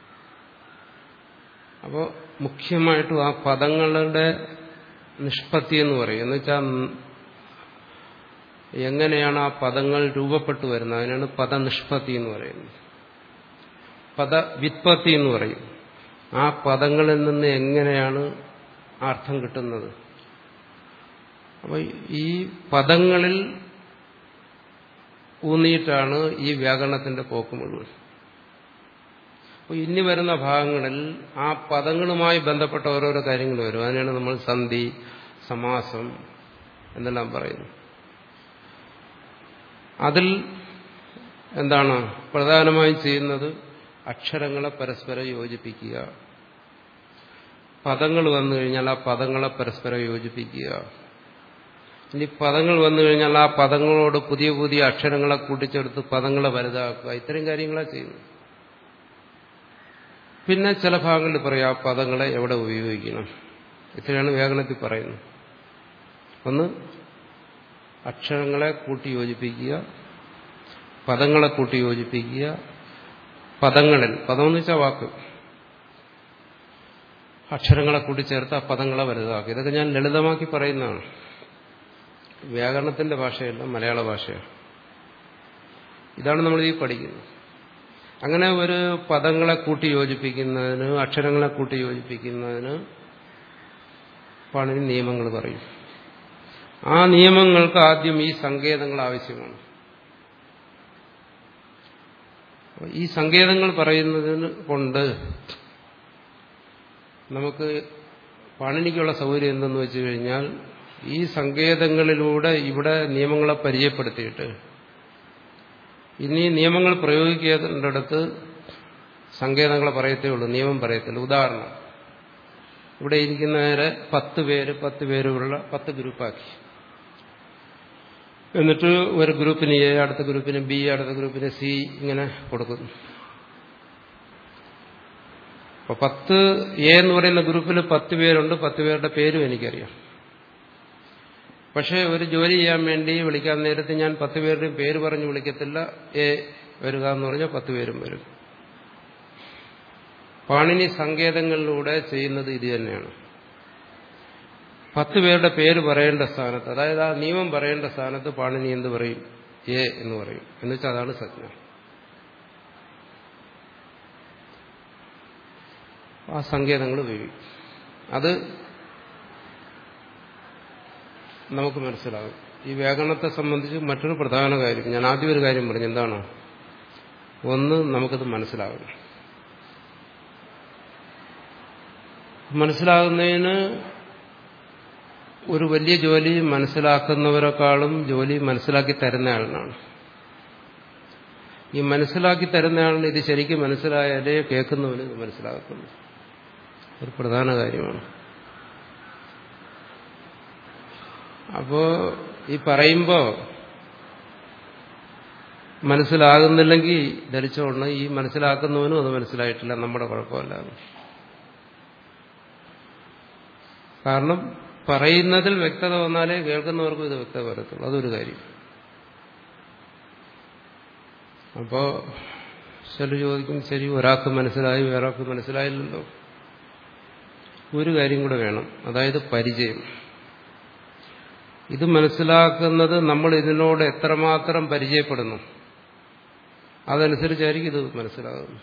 അപ്പോൾ മുഖ്യമായിട്ടും ആ പദങ്ങളുടെ നിഷ്പത്തി എന്ന് പറയും എന്ന് വെച്ചാൽ എങ്ങനെയാണ് ആ പദങ്ങൾ രൂപപ്പെട്ടു വരുന്നത് അതിനാണ് പദനിഷ്പത്തി എന്ന് പറയുന്നത് പദവിത്പത്തി എന്ന് പറയും ആ പദങ്ങളിൽ നിന്ന് എങ്ങനെയാണ് അർത്ഥം കിട്ടുന്നത് അപ്പോൾ ഈ പദങ്ങളിൽ ഊന്നിയിട്ടാണ് ഈ വ്യാകരണത്തിന്റെ പോക്ക് മുഴുവൻ അപ്പോൾ ഇനി വരുന്ന ഭാഗങ്ങളിൽ ആ പദങ്ങളുമായി ബന്ധപ്പെട്ട ഓരോരോ കാര്യങ്ങൾ വരും അതിനാണ് നമ്മൾ സന്ധി സമാസം എന്നെല്ലാം പറയുന്നത് അതിൽ എന്താണ് പ്രധാനമായും ചെയ്യുന്നത് അക്ഷരങ്ങളെ പരസ്പരം യോജിപ്പിക്കുക പദങ്ങൾ വന്നു കഴിഞ്ഞാൽ ആ പദങ്ങളെ പരസ്പരം യോജിപ്പിക്കുക ഇനി പദങ്ങൾ വന്നു കഴിഞ്ഞാൽ ആ പദങ്ങളോട് പുതിയ പുതിയ അക്ഷരങ്ങളെ കൂട്ടിച്ചേർത്ത് പദങ്ങളെ വലുതാക്കുക ഇത്തരം കാര്യങ്ങളാണ് ചെയ്യുന്നത് പിന്നെ ചില ഭാഗങ്ങളിൽ പറയാം ആ പദങ്ങളെ എവിടെ ഉപയോഗിക്കണം ഇത്രയാണ് വ്യാകരണത്തിൽ പറയുന്നത് ഒന്ന് അക്ഷരങ്ങളെ കൂട്ടി യോജിപ്പിക്കുക പദങ്ങളെ കൂട്ടി യോജിപ്പിക്കുക പദങ്ങളിൽ പദം എന്ന് വെച്ചാൽ വാക്ക് അക്ഷരങ്ങളെ കൂട്ടിച്ചേർത്ത് ആ പദങ്ങളെ വലുതാക്കുക ഇതൊക്കെ ഞാൻ ലളിതമാക്കി പറയുന്നതാണ് വ്യാകരണത്തിന്റെ ഭാഷയല്ല മലയാള ഭാഷയാണ് ഇതാണ് നമ്മൾ ഈ പഠിക്കുന്നത് അങ്ങനെ ഒരു പദങ്ങളെ കൂട്ടി യോജിപ്പിക്കുന്നതിന് അക്ഷരങ്ങളെ കൂട്ടി യോജിപ്പിക്കുന്നതിന് പാണിനി നിയമങ്ങൾ പറയും ആ നിയമങ്ങൾക്ക് ആദ്യം ഈ സങ്കേതങ്ങൾ ആവശ്യമാണ് ഈ സങ്കേതങ്ങൾ പറയുന്നതിന് കൊണ്ട് നമുക്ക് പാണിനിക്കുള്ള സൗകര്യം എന്തെന്ന് വെച്ച് കഴിഞ്ഞാൽ ഈ സങ്കേതങ്ങളിലൂടെ ഇവിടെ നിയമങ്ങളെ പരിചയപ്പെടുത്തിയിട്ട് ഇനി നിയമങ്ങൾ പ്രയോഗിക്കേണ്ടടുത്ത് സങ്കേതങ്ങളെ പറയത്തേ ഉള്ളൂ നിയമം പറയത്തില്ല ഉദാഹരണം ഇവിടെ ഇരിക്കുന്നവരെ പത്ത് പേര് പത്ത് പേരുള്ള പത്ത് ഗ്രൂപ്പാക്കി എന്നിട്ട് ഒരു ഗ്രൂപ്പിന് എ അടുത്ത ഗ്രൂപ്പിന് ബി അടുത്ത ഗ്രൂപ്പിന് സി ഇങ്ങനെ കൊടുക്കുന്നു അപ്പൊ പത്ത് എ എന്ന് പറയുന്ന ഗ്രൂപ്പിൽ പത്ത് പേരുണ്ട് പത്ത് പേരുടെ പേരും എനിക്കറിയാം പക്ഷെ ഒരു ജോലി ചെയ്യാൻ വേണ്ടി വിളിക്കാൻ നേരത്ത് ഞാൻ പത്ത് പേരുടെയും പേര് പറഞ്ഞ് വിളിക്കത്തില്ല എ വരിക എന്ന് പറഞ്ഞാൽ പത്ത് പേരും വരും പാണിനി സങ്കേതങ്ങളിലൂടെ ചെയ്യുന്നത് ഇത് തന്നെയാണ് പത്ത് പേരുടെ പേര് പറയേണ്ട സ്ഥാനത്ത് അതായത് ആ നിയമം പറയേണ്ട സ്ഥാനത്ത് പാണിനി എന്ത് പറയും എ എന്ന് പറയും എന്ന് വെച്ചാൽ അതാണ് സജ്ഞ ആ സങ്കേതങ്ങൾ ഉപയോഗിക്കും അത് നമുക്ക് മനസ്സിലാകും ഈ വ്യാകരണത്തെ സംബന്ധിച്ച് മറ്റൊരു പ്രധാന കാര്യം ഞാൻ ആദ്യം ഒരു കാര്യം പറഞ്ഞു എന്താണ് ഒന്ന് നമുക്കത് മനസ്സിലാകണം മനസ്സിലാകുന്നതിന് ഒരു വലിയ ജോലി മനസ്സിലാക്കുന്നവരെക്കാളും ജോലി മനസ്സിലാക്കി തരുന്ന ആളിനാണ് ഈ മനസ്സിലാക്കി തരുന്ന ആളിന് ഇത് ശരിക്കും മനസ്സിലായാലേ കേൾക്കുന്നവന് ഇത് മനസ്സിലാകത്തുള്ളൂ ഒരു പ്രധാന കാര്യമാണ് അപ്പോ ഈ പറയുമ്പോ മനസ്സിലാകുന്നില്ലെങ്കിൽ ധരിച്ചോണ്ട് ഈ മനസ്സിലാക്കുന്നവനും അത് മനസ്സിലായിട്ടില്ല നമ്മുടെ കുഴപ്പമല്ല കാരണം പറയുന്നതിൽ വ്യക്തത വന്നാലേ കേൾക്കുന്നവർക്കും ഇത് വ്യക്തത വരത്തുള്ളൂ അതൊരു കാര്യം അപ്പോ ചില ചോദിക്കും ശരി ഒരാൾക്ക് മനസ്സിലായി വേറൊരാൾക്ക് മനസ്സിലായില്ലല്ലോ ഒരു കാര്യം കൂടെ വേണം അതായത് പരിചയം ഇത് മനസ്സിലാക്കുന്നത് നമ്മൾ ഇതിനോട് എത്രമാത്രം പരിചയപ്പെടുന്നു അതനുസരിച്ചായിരിക്കും ഇത് മനസ്സിലാകുന്നു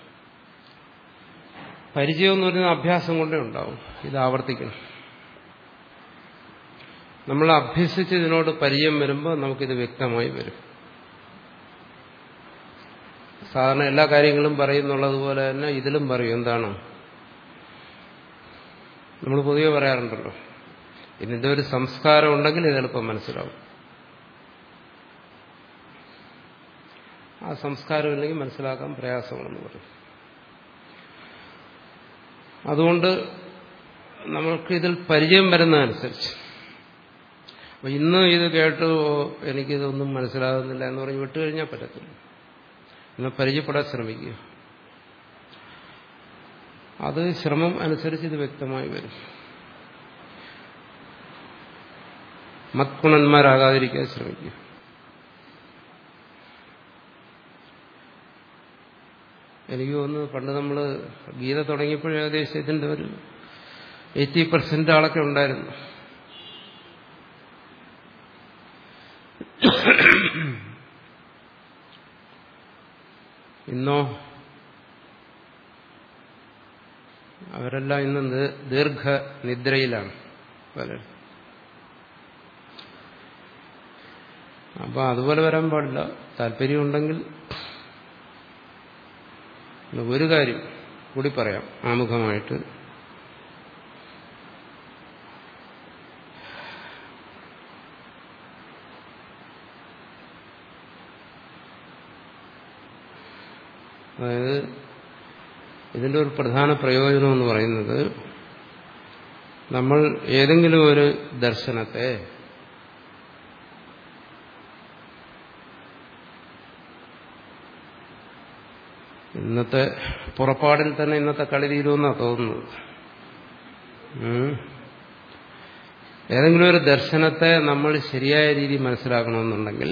പരിചയം എന്ന് പറയുന്ന അഭ്യാസം കൊണ്ടേ ഉണ്ടാവും ഇത് ആവർത്തിക്കണം നമ്മൾ അഭ്യസിച്ച് ഇതിനോട് പരിചയം വരുമ്പോൾ നമുക്കിത് വ്യക്തമായി വരും സാധാരണ എല്ലാ കാര്യങ്ങളും പറയുന്നുള്ളതുപോലെ തന്നെ ഇതിലും പറയും എന്താണ് നമ്മൾ പൊതുവെ പറയാറുണ്ടല്ലോ ഇതിന്റെ ഒരു സംസ്കാരം ഉണ്ടെങ്കിൽ ഇത് എളുപ്പം മനസ്സിലാവും ആ സംസ്കാരമില്ലെങ്കിൽ മനസ്സിലാക്കാൻ പ്രയാസമാണെന്ന് പറയും അതുകൊണ്ട് നമ്മൾക്ക് ഇതിൽ പരിചയം വരുന്നതനുസരിച്ച് അപ്പൊ ഇന്ന് ഇത് കേട്ടു എനിക്കിതൊന്നും മനസ്സിലാകുന്നില്ല എന്ന് പറഞ്ഞ് വിട്ടുകഴിഞ്ഞാൽ പറ്റത്തില്ല എന്നാൽ പരിചയപ്പെടാൻ ശ്രമിക്കുക അത് ശ്രമം അനുസരിച്ച് ഇത് വ്യക്തമായി വരും മത്ഗുണന്മാരാകാതിരിക്കാൻ ശ്രമിക്കുക എനിക്ക് തോന്നുന്നു പണ്ട് നമ്മൾ ഗീത തുടങ്ങിയപ്പോൾ ഏകദേശം ഇതിന്റെ ഒരു എയ്റ്റി പെർസെന്റ് ആളൊക്കെ ഉണ്ടായിരുന്നു ഇന്നോ അവരെല്ലാം ഇന്ന് ദീർഘ നിദ്രയിലാണ് പലരും അപ്പൊ അതുപോലെ വരാൻ പാടില്ല താല്പര്യമുണ്ടെങ്കിൽ ഒരു കാര്യം കൂടി പറയാം ആമുഖമായിട്ട് അതായത് ഇതിന്റെ ഒരു പ്രധാന പ്രയോജനം എന്ന് പറയുന്നത് നമ്മൾ ഏതെങ്കിലും ഒരു ദർശനത്തെ ഇന്നത്തെ പുറപ്പാടിൽ തന്നെ ഇന്നത്തെ കളി തീരുമെന്നാണ് തോന്നുന്നത് ഏതെങ്കിലും ഒരു ദർശനത്തെ നമ്മൾ ശരിയായ രീതിയിൽ മനസ്സിലാക്കണമെന്നുണ്ടെങ്കിൽ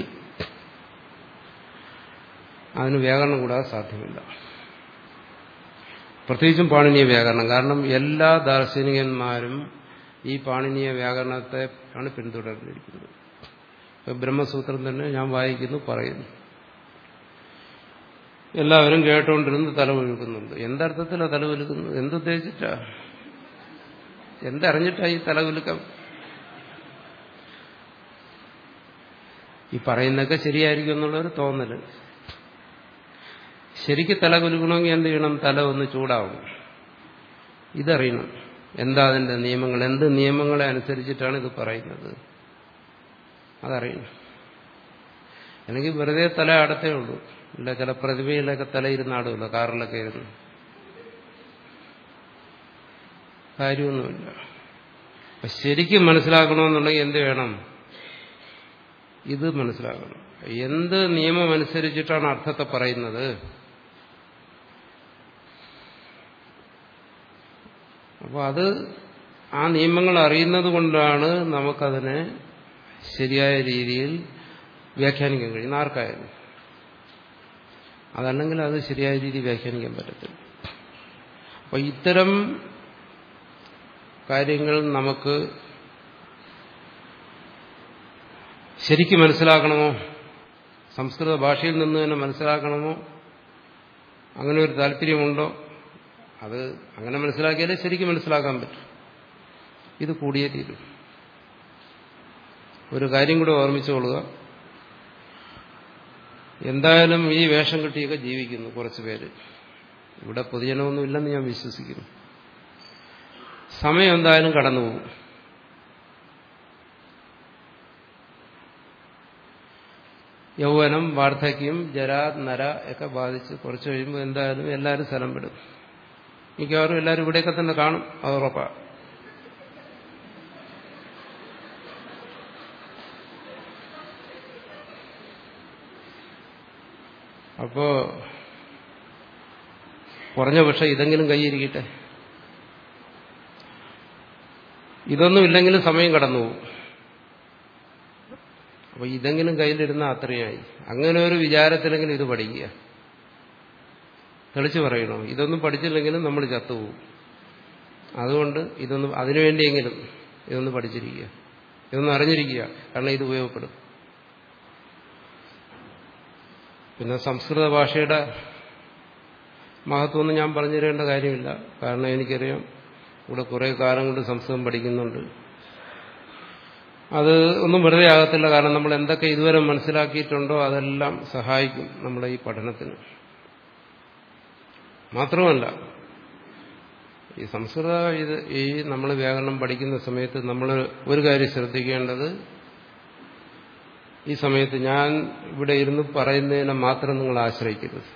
അതിന് വ്യാകരണം കൂടാതെ സാധ്യമല്ല പ്രത്യേകിച്ചും പാണിനീയ വ്യാകരണം കാരണം എല്ലാ ദാർശനികന്മാരും ഈ പാണിനീയ വ്യാകരണത്തെ ആണ് പിന്തുടർന്നിരിക്കുന്നത് ഇപ്പൊ ബ്രഹ്മസൂത്രം തന്നെ ഞാൻ വായിക്കുന്നു പറയുന്നു എല്ലാവരും കേട്ടുകൊണ്ടിരുന്ന് തലകുലുക്കുന്നുണ്ട് എന്തർത്ഥത്തിലാ തലകുലുക്കുന്നത് എന്തുദ്ദേശിച്ചാ എന്തറിഞ്ഞിട്ടാ ഈ തലകുലുക്കം ഈ പറയുന്നതൊക്കെ ശരിയായിരിക്കും എന്നുള്ളൊരു തോന്നല് ശരിക്ക് തല കുലുക്കണമെങ്കിൽ എന്ത് ചെയ്യണം തല ഒന്ന് ചൂടാവും ഇതറിയണം എന്താ അതിന്റെ നിയമങ്ങൾ എന്ത് നിയമങ്ങളെ അനുസരിച്ചിട്ടാണ് ഇത് പറയുന്നത് അതറിയണം അല്ലെങ്കിൽ വെറുതെ തല അടത്തേ ഉള്ളൂ ഇല്ല ചില പ്രതിഭയിലൊക്കെ തല ഇരുന്നാടുമല്ലോ കാറിലൊക്കെ ഇരുന്ന് കാര്യമൊന്നുമില്ല അപ്പൊ ശരിക്കും മനസ്സിലാക്കണമെന്നുണ്ടെങ്കിൽ എന്ത് വേണം ഇത് മനസ്സിലാക്കണം എന്ത് നിയമം അനുസരിച്ചിട്ടാണ് അർത്ഥത്തെ പറയുന്നത് അപ്പോൾ അത് ആ നിയമങ്ങൾ അറിയുന്നത് കൊണ്ടാണ് നമുക്കതിനെ ശരിയായ രീതിയിൽ വ്യാഖ്യാനിക്കാൻ കഴിയും ആർക്കായാലും അതല്ലെങ്കിൽ അത് ശരിയായ രീതിയിൽ വ്യാഖ്യാനിക്കാൻ പറ്റത്തില്ല അപ്പൊ ഇത്തരം കാര്യങ്ങൾ നമുക്ക് ശരിക്കും മനസ്സിലാക്കണമോ സംസ്കൃത ഭാഷയിൽ നിന്ന് തന്നെ മനസ്സിലാക്കണമോ അങ്ങനെ ഒരു താല്പര്യമുണ്ടോ അത് അങ്ങനെ മനസ്സിലാക്കിയാലേ ശരിക്കും മനസ്സിലാക്കാൻ പറ്റും ഇത് കൂടിയേ തീരും ഒരു കാര്യം കൂടെ ഓർമ്മിച്ചുകൊള്ളുക എന്തായാലും ഈ വേഷം കെട്ടിയൊക്കെ ജീവിക്കുന്നു കുറച്ചു പേര് ഇവിടെ പൊതുജനമൊന്നും ഇല്ലെന്ന് ഞാൻ വിശ്വസിക്കുന്നു സമയം എന്തായാലും കടന്നുപോകും യൗവനം വാർദ്ധക്യം ജര നര ഒക്കെ ബാധിച്ച് കുറച്ച് കഴിയുമ്പോൾ എന്തായാലും എല്ലാവരും സ്ഥലം വിടും മിക്കവാറും എല്ലാവരും ഇവിടെയൊക്കെ തന്നെ കാണും അത് ഉറപ്പാണ് അപ്പോ കുറഞ്ഞ പക്ഷെ ഇതെങ്കിലും കൈയിരിക്കട്ടെ ഇതൊന്നും ഇല്ലെങ്കിലും സമയം കടന്നു പോകും അപ്പൊ ഇതെങ്കിലും കയ്യിലിരുന്ന അത്രയായി അങ്ങനെ ഒരു വിചാരത്തിലെങ്കിലും ഇത് പഠിക്കുക തെളിച്ചു പറയണോ ഇതൊന്നും പഠിച്ചില്ലെങ്കിലും നമ്മൾ ചത്തുപോകും അതുകൊണ്ട് ഇതൊന്നും അതിനുവേണ്ടിയെങ്കിലും ഇതൊന്ന് പഠിച്ചിരിക്കുക ഇതൊന്ന് അറിഞ്ഞിരിക്കുക കാരണം ഇത് ഉപയോഗപ്പെടും പിന്നെ സംസ്കൃത ഭാഷയുടെ മഹത്വമൊന്നും ഞാൻ പറഞ്ഞു തരേണ്ട കാര്യമില്ല കാരണം എനിക്കറിയാം ഇവിടെ കുറെ കാലം കൊണ്ട് സംസ്കൃതം പഠിക്കുന്നുണ്ട് അത് ഒന്നും വെറുതെ ആകത്തില്ല കാരണം നമ്മൾ എന്തൊക്കെ ഇതുവരെ മനസ്സിലാക്കിയിട്ടുണ്ടോ അതെല്ലാം സഹായിക്കും നമ്മുടെ ഈ പഠനത്തിന് മാത്രമല്ല ഈ സംസ്കൃത ഇത് ഈ നമ്മൾ വ്യാകരണം പഠിക്കുന്ന സമയത്ത് നമ്മൾ ഒരു കാര്യം ശ്രദ്ധിക്കേണ്ടത് ഈ സമയത്ത് ഞാൻ ഇവിടെ ഇരുന്ന് പറയുന്നതിനെ മാത്രം നിങ്ങൾ ആശ്രയിക്കരുത്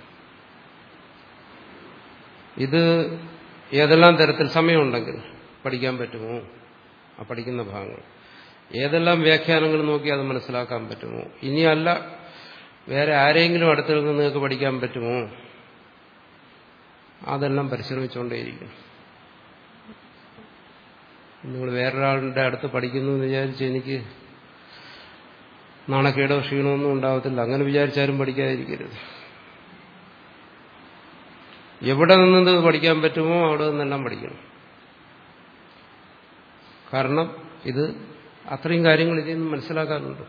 ഇത് ഏതെല്ലാം തരത്തിൽ സമയമുണ്ടെങ്കിൽ പഠിക്കാൻ പറ്റുമോ ആ പഠിക്കുന്ന ഭാഗങ്ങൾ ഏതെല്ലാം വ്യാഖ്യാനങ്ങൾ നോക്കി അത് മനസ്സിലാക്കാൻ പറ്റുമോ ഇനിയല്ല വേറെ ആരെങ്കിലും അടുത്ത് നിന്ന് നിങ്ങൾക്ക് പഠിക്കാൻ പറ്റുമോ അതെല്ലാം പരിശ്രമിച്ചുകൊണ്ടേയിരിക്കും നിങ്ങൾ വേറൊരാളുടെ അടുത്ത് പഠിക്കുന്നു എന്ന് വിചാരിച്ച് എനിക്ക് നാണക്കേടോ ക്ഷീണമൊന്നും ഉണ്ടാവത്തില്ല അങ്ങനെ വിചാരിച്ചാലും പഠിക്കാതിരിക്കരുത് എവിടെ നിന്ന് പഠിക്കാൻ പറ്റുമോ അവിടെ നിന്നെല്ലാം പഠിക്കണം കാരണം ഇത് അത്രയും കാര്യങ്ങൾ ഇതിൽ നിന്ന് മനസ്സിലാക്കാനുണ്ട്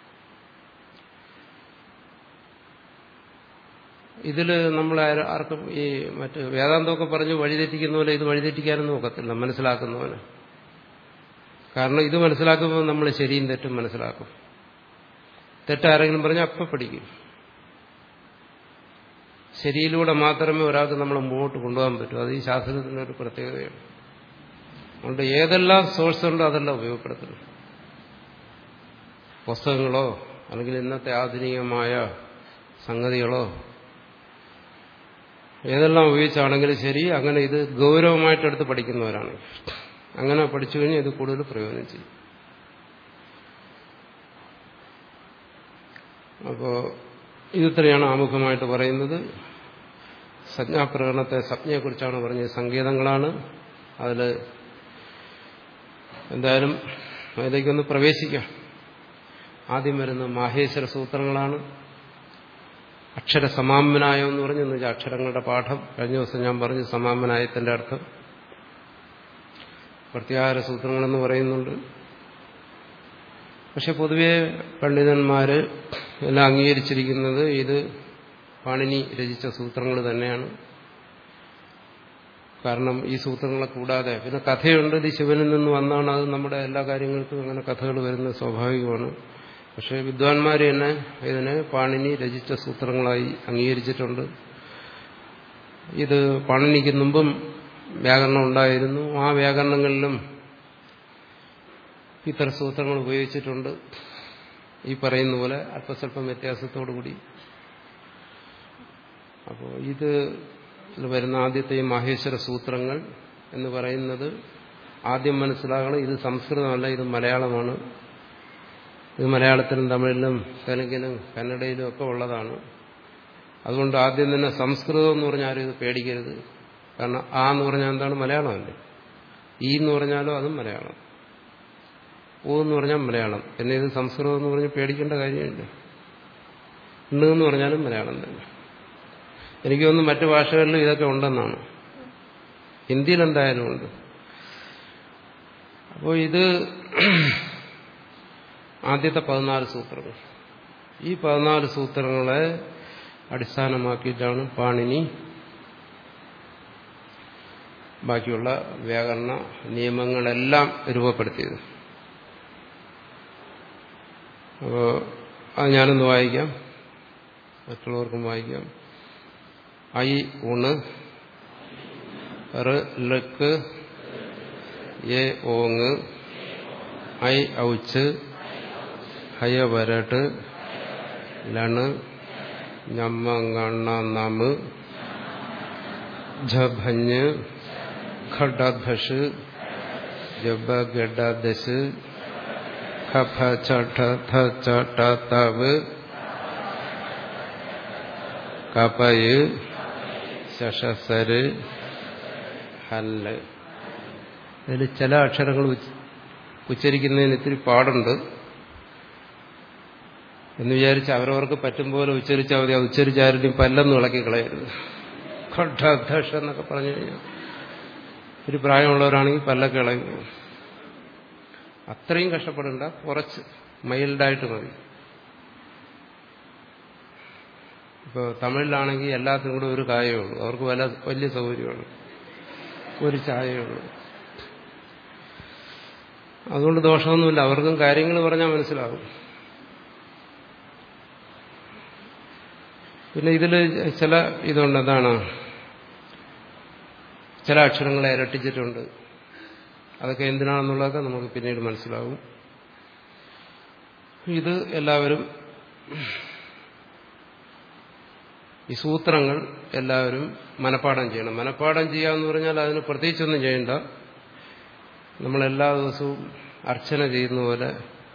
ഇതിൽ നമ്മൾ ആർക്കും ഈ മറ്റ് വേദാന്തമൊക്കെ പറഞ്ഞ് വഴിതെറ്റിക്കുന്ന പോലെ ഇത് വഴിതെറ്റിക്കാനൊന്നും ഒക്കത്തില്ല മനസ്സിലാക്കുന്നവന് കാരണം ഇത് മനസ്സിലാക്കുമ്പോൾ നമ്മൾ ശരിയും തെറ്റും മനസ്സിലാക്കും തെറ്റാരെങ്കിലും പറഞ്ഞാൽ അപ്പം പഠിക്കും ശരിയിലൂടെ മാത്രമേ ഒരാൾക്ക് നമ്മൾ മുമ്പോട്ട് കൊണ്ടുപോകാൻ പറ്റൂ അത് ഈ ശാസ്ത്രത്തിൻ്റെ ഒരു പ്രത്യേകതയാണ് അതുകൊണ്ട് ഏതെല്ലാം സോഴ്സ് ഉണ്ടോ അതെല്ലാം ഉപയോഗപ്പെടുത്തണം പുസ്തകങ്ങളോ അല്ലെങ്കിൽ ഇന്നത്തെ ആധുനികമായ സംഗതികളോ ഏതെല്ലാം ഉപയോഗിച്ചാണെങ്കിലും ശരി അങ്ങനെ ഇത് ഗൗരവമായിട്ടെടുത്ത് പഠിക്കുന്നവരാണ് അങ്ങനെ പഠിച്ചു കഴിഞ്ഞാൽ ഇത് കൂടുതൽ പ്രയോജനം ചെയ്യും അപ്പോൾ ഇതിത്രയാണ് ആമുഖമായിട്ട് പറയുന്നത് സംജ്ഞാപ്രകടനത്തെ സംജ്ഞയെക്കുറിച്ചാണ് പറഞ്ഞത് സങ്കേതങ്ങളാണ് അതിൽ എന്തായാലും അതിലേക്കൊന്ന് പ്രവേശിക്കാം ആദ്യം വരുന്ന മാഹേശ്വര സൂത്രങ്ങളാണ് അക്ഷര സമാമനായം എന്ന് പറഞ്ഞു എന്ന് വെച്ചാൽ അക്ഷരങ്ങളുടെ പാഠം കഴിഞ്ഞ ദിവസം ഞാൻ പറഞ്ഞു സമാമനായത്തിന്റെ അർത്ഥം പ്രത്യാഹാര സൂത്രങ്ങളെന്ന് പറയുന്നുണ്ട് പക്ഷെ പൊതുവെ പണ്ഡിതന്മാര് എല്ലാം അംഗീകരിച്ചിരിക്കുന്നത് ഇത് പാണിനി രചിച്ച സൂത്രങ്ങൾ തന്നെയാണ് കാരണം ഈ സൂത്രങ്ങളെ കൂടാതെ പിന്നെ കഥയുണ്ട് ഇത് ശിവനിൽ നിന്ന് വന്നാണ് അത് നമ്മുടെ എല്ലാ കാര്യങ്ങൾക്കും അങ്ങനെ കഥകൾ വരുന്നത് സ്വാഭാവികമാണ് പക്ഷെ വിദ്വാൻമാർ തന്നെ ഇതിനെ പാണിനി രചിച്ച സൂത്രങ്ങളായി അംഗീകരിച്ചിട്ടുണ്ട് ഇത് പാണിനിക്ക് മുമ്പും വ്യാകരണം ഉണ്ടായിരുന്നു ആ വ്യാകരണങ്ങളിലും ഇത്തരം സൂത്രങ്ങൾ ഉപയോഗിച്ചിട്ടുണ്ട് ഈ പറയുന്ന പോലെ അല്പസ്വല്പം വ്യത്യാസത്തോടുകൂടി അപ്പോൾ ഇത് വരുന്ന ആദ്യത്തെ മാഹേശ്വര സൂത്രങ്ങൾ എന്ന് പറയുന്നത് ആദ്യം മനസ്സിലാകണം ഇത് സംസ്കൃതമല്ല ഇത് മലയാളമാണ് ഇത് മലയാളത്തിലും തമിഴിലും തെലുങ്കിലും കന്നഡയിലും ഒക്കെ ഉള്ളതാണ് അതുകൊണ്ട് ആദ്യം തന്നെ സംസ്കൃതം എന്ന് പറഞ്ഞാൽ ആരും ഇത് പേടിക്കരുത് കാരണം ആ എന്ന് പറഞ്ഞാൽ എന്താണ് മലയാളമല്ലേ ഈ എന്ന് പറഞ്ഞാലും അതും മലയാളം ഓ എന്ന് പറഞ്ഞാൽ മലയാളം പിന്നെ ഇത് സംസ്കൃതം എന്ന് പറഞ്ഞ് പേടിക്കേണ്ട കാര്യമില്ല ഉണ്ട് എന്ന് പറഞ്ഞാലും മലയാളം തന്നെ എനിക്ക് തോന്നുന്നു മറ്റു ഭാഷകളിലും ഇതൊക്കെ ഉണ്ടെന്നാണ് ഹിന്ദിയിൽ എന്തായാലും ഉണ്ട് അപ്പോൾ ഇത് ആദ്യത്തെ പതിനാല് സൂത്രങ്ങൾ ഈ പതിനാല് സൂത്രങ്ങളെ അടിസ്ഥാനമാക്കിയിട്ടാണ് പാണിനി ബാക്കിയുള്ള വ്യാകരണ നിയമങ്ങളെല്ലാം രൂപപ്പെടുത്തിയത് അപ്പോൾ അത് ഞാനൊന്ന് വായിക്കാം മറ്റുള്ളവർക്കും വായിക്കാം ഐ ഊണ് റ് ലക്ക് എ ഓങ് ഐ ഔച്ച് ഹയ വരട്ട് ലണ് ഞമ്മങ്ങണ്ണ നമ് ഝഭഞ്ഞ് ഖഡധഷ് ജബ ഗഡദശ് ഖഫ ചഠ ഥ ചട തവ് കപയ് ശഷസര് ഹല്ല് അതിൽ ചില അക്ഷരങ്ങൾ ഉച്ചരിക്കുന്നതിന് ഇത്തിരി പാടുണ്ട് എന്ന് വിചാരിച്ച് അവരവർക്ക് പറ്റും പോലെ ഉച്ചരിച്ചാൽ മതി അത് ഉച്ചരിച്ചാരും പല്ലെന്ന് ഇളക്കി കളയരുത് കൊട്ടാധ്യക്ഷ എന്നൊക്കെ പറഞ്ഞു കഴിഞ്ഞാൽ ഒരു പ്രായമുള്ളവരാണെങ്കിൽ പല്ലൊക്കെ ഇളകി പോകും അത്രയും കഷ്ടപ്പെടണ്ട കുറച്ച് മൈൽഡായിട്ട് മതി ഇപ്പോൾ തമിഴിലാണെങ്കിൽ എല്ലാത്തിനും കൂടെ ഒരു കായേ ഉള്ളൂ അവർക്ക് വല്ല വലിയ സൗകര്യമാണ് ഒരു ചായയേ ഉള്ളൂ അതുകൊണ്ട് ദോഷമൊന്നുമില്ല അവർക്കും കാര്യങ്ങൾ പറഞ്ഞാൽ മനസ്സിലാകും പിന്നെ ഇതിൽ ചില ഇതുണ്ട് എന്താണ് ചില അക്ഷരങ്ങളെ ഇരട്ടിച്ചിട്ടുണ്ട് അതൊക്കെ എന്തിനാണെന്നുള്ളതൊക്കെ നമുക്ക് പിന്നീട് മനസ്സിലാകും ഇത് എല്ലാവരും ഈ സൂത്രങ്ങൾ എല്ലാവരും മനഃപ്പാടം ചെയ്യണം മനഃപ്പാടം ചെയ്യാന്ന് പറഞ്ഞാൽ അതിന് പ്രത്യേകിച്ചൊന്നും ചെയ്യണ്ട നമ്മൾ എല്ലാ ദിവസവും അർച്ചന ചെയ്യുന്ന പോലെ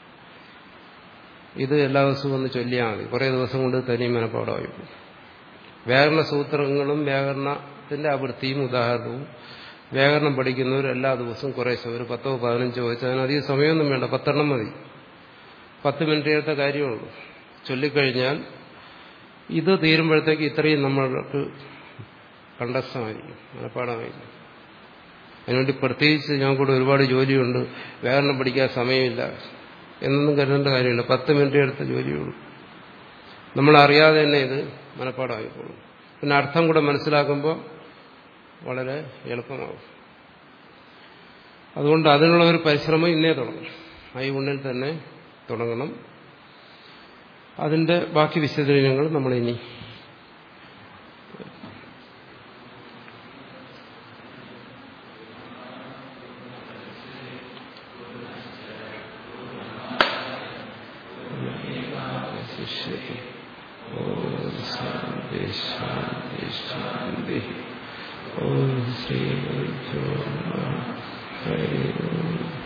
ഇത് എല്ലാ ദിവസവും ഒന്ന് ചൊല്ലിയാൽ മതി കുറേ ദിവസം കൊണ്ട് തനി മനഃപ്പാടമായി പോകും വ്യാകരണ സൂത്രങ്ങളും വ്യാകരണത്തിന്റെ ആവൃത്തിയും ഉദാഹരണവും വ്യാകരണം പഠിക്കുന്നവർ എല്ലാ ദിവസവും കുറേശ്ശെ ഒരു പത്തോ പതിനഞ്ചോ വെച്ചാൽ അതിന് അധികം സമയമൊന്നും വേണ്ട പത്തെണ്ണം മതി പത്ത് മിനിറ്റ് എടുത്ത കാര്യമുള്ളൂ ചൊല്ലിക്കഴിഞ്ഞാൽ ഇത് തീരുമ്പോഴത്തേക്ക് ഇത്രയും നമ്മൾക്ക് കണ്ടസ്ഥമായിരിക്കും മനഃപ്പാടമായിരിക്കും അതിനുവേണ്ടി പ്രത്യേകിച്ച് ഞങ്ങൾക്കൂടെ ഒരുപാട് ജോലിയുണ്ട് വ്യാകരണം പഠിക്കാൻ സമയമില്ല എന്നൊന്നും കരുതേണ്ട കാര്യമില്ല പത്ത് മിനിറ്റ് എടുത്ത ജോലിയുള്ളൂ നമ്മളറിയാതെ തന്നെ ഇത് മനഃപ്പാടമായിക്കോളും പിന്നെ അർത്ഥം കൂടെ മനസ്സിലാക്കുമ്പോൾ വളരെ എളുപ്പമാകും അതുകൊണ്ട് അതിനുള്ള ഒരു പരിശ്രമം ഇന്നേ തുടങ്ങണം ഈ ഉണ്ണിൽ തന്നെ തുടങ്ങണം അതിന്റെ ബാക്കി വിശദീകരണങ്ങൾ നമ്മളിനി ശാന്തി ശാന്തി ശാന്തി ഓം ശ്രീ ഗുരുഭ്യോ നമഃ ഹരി ഓം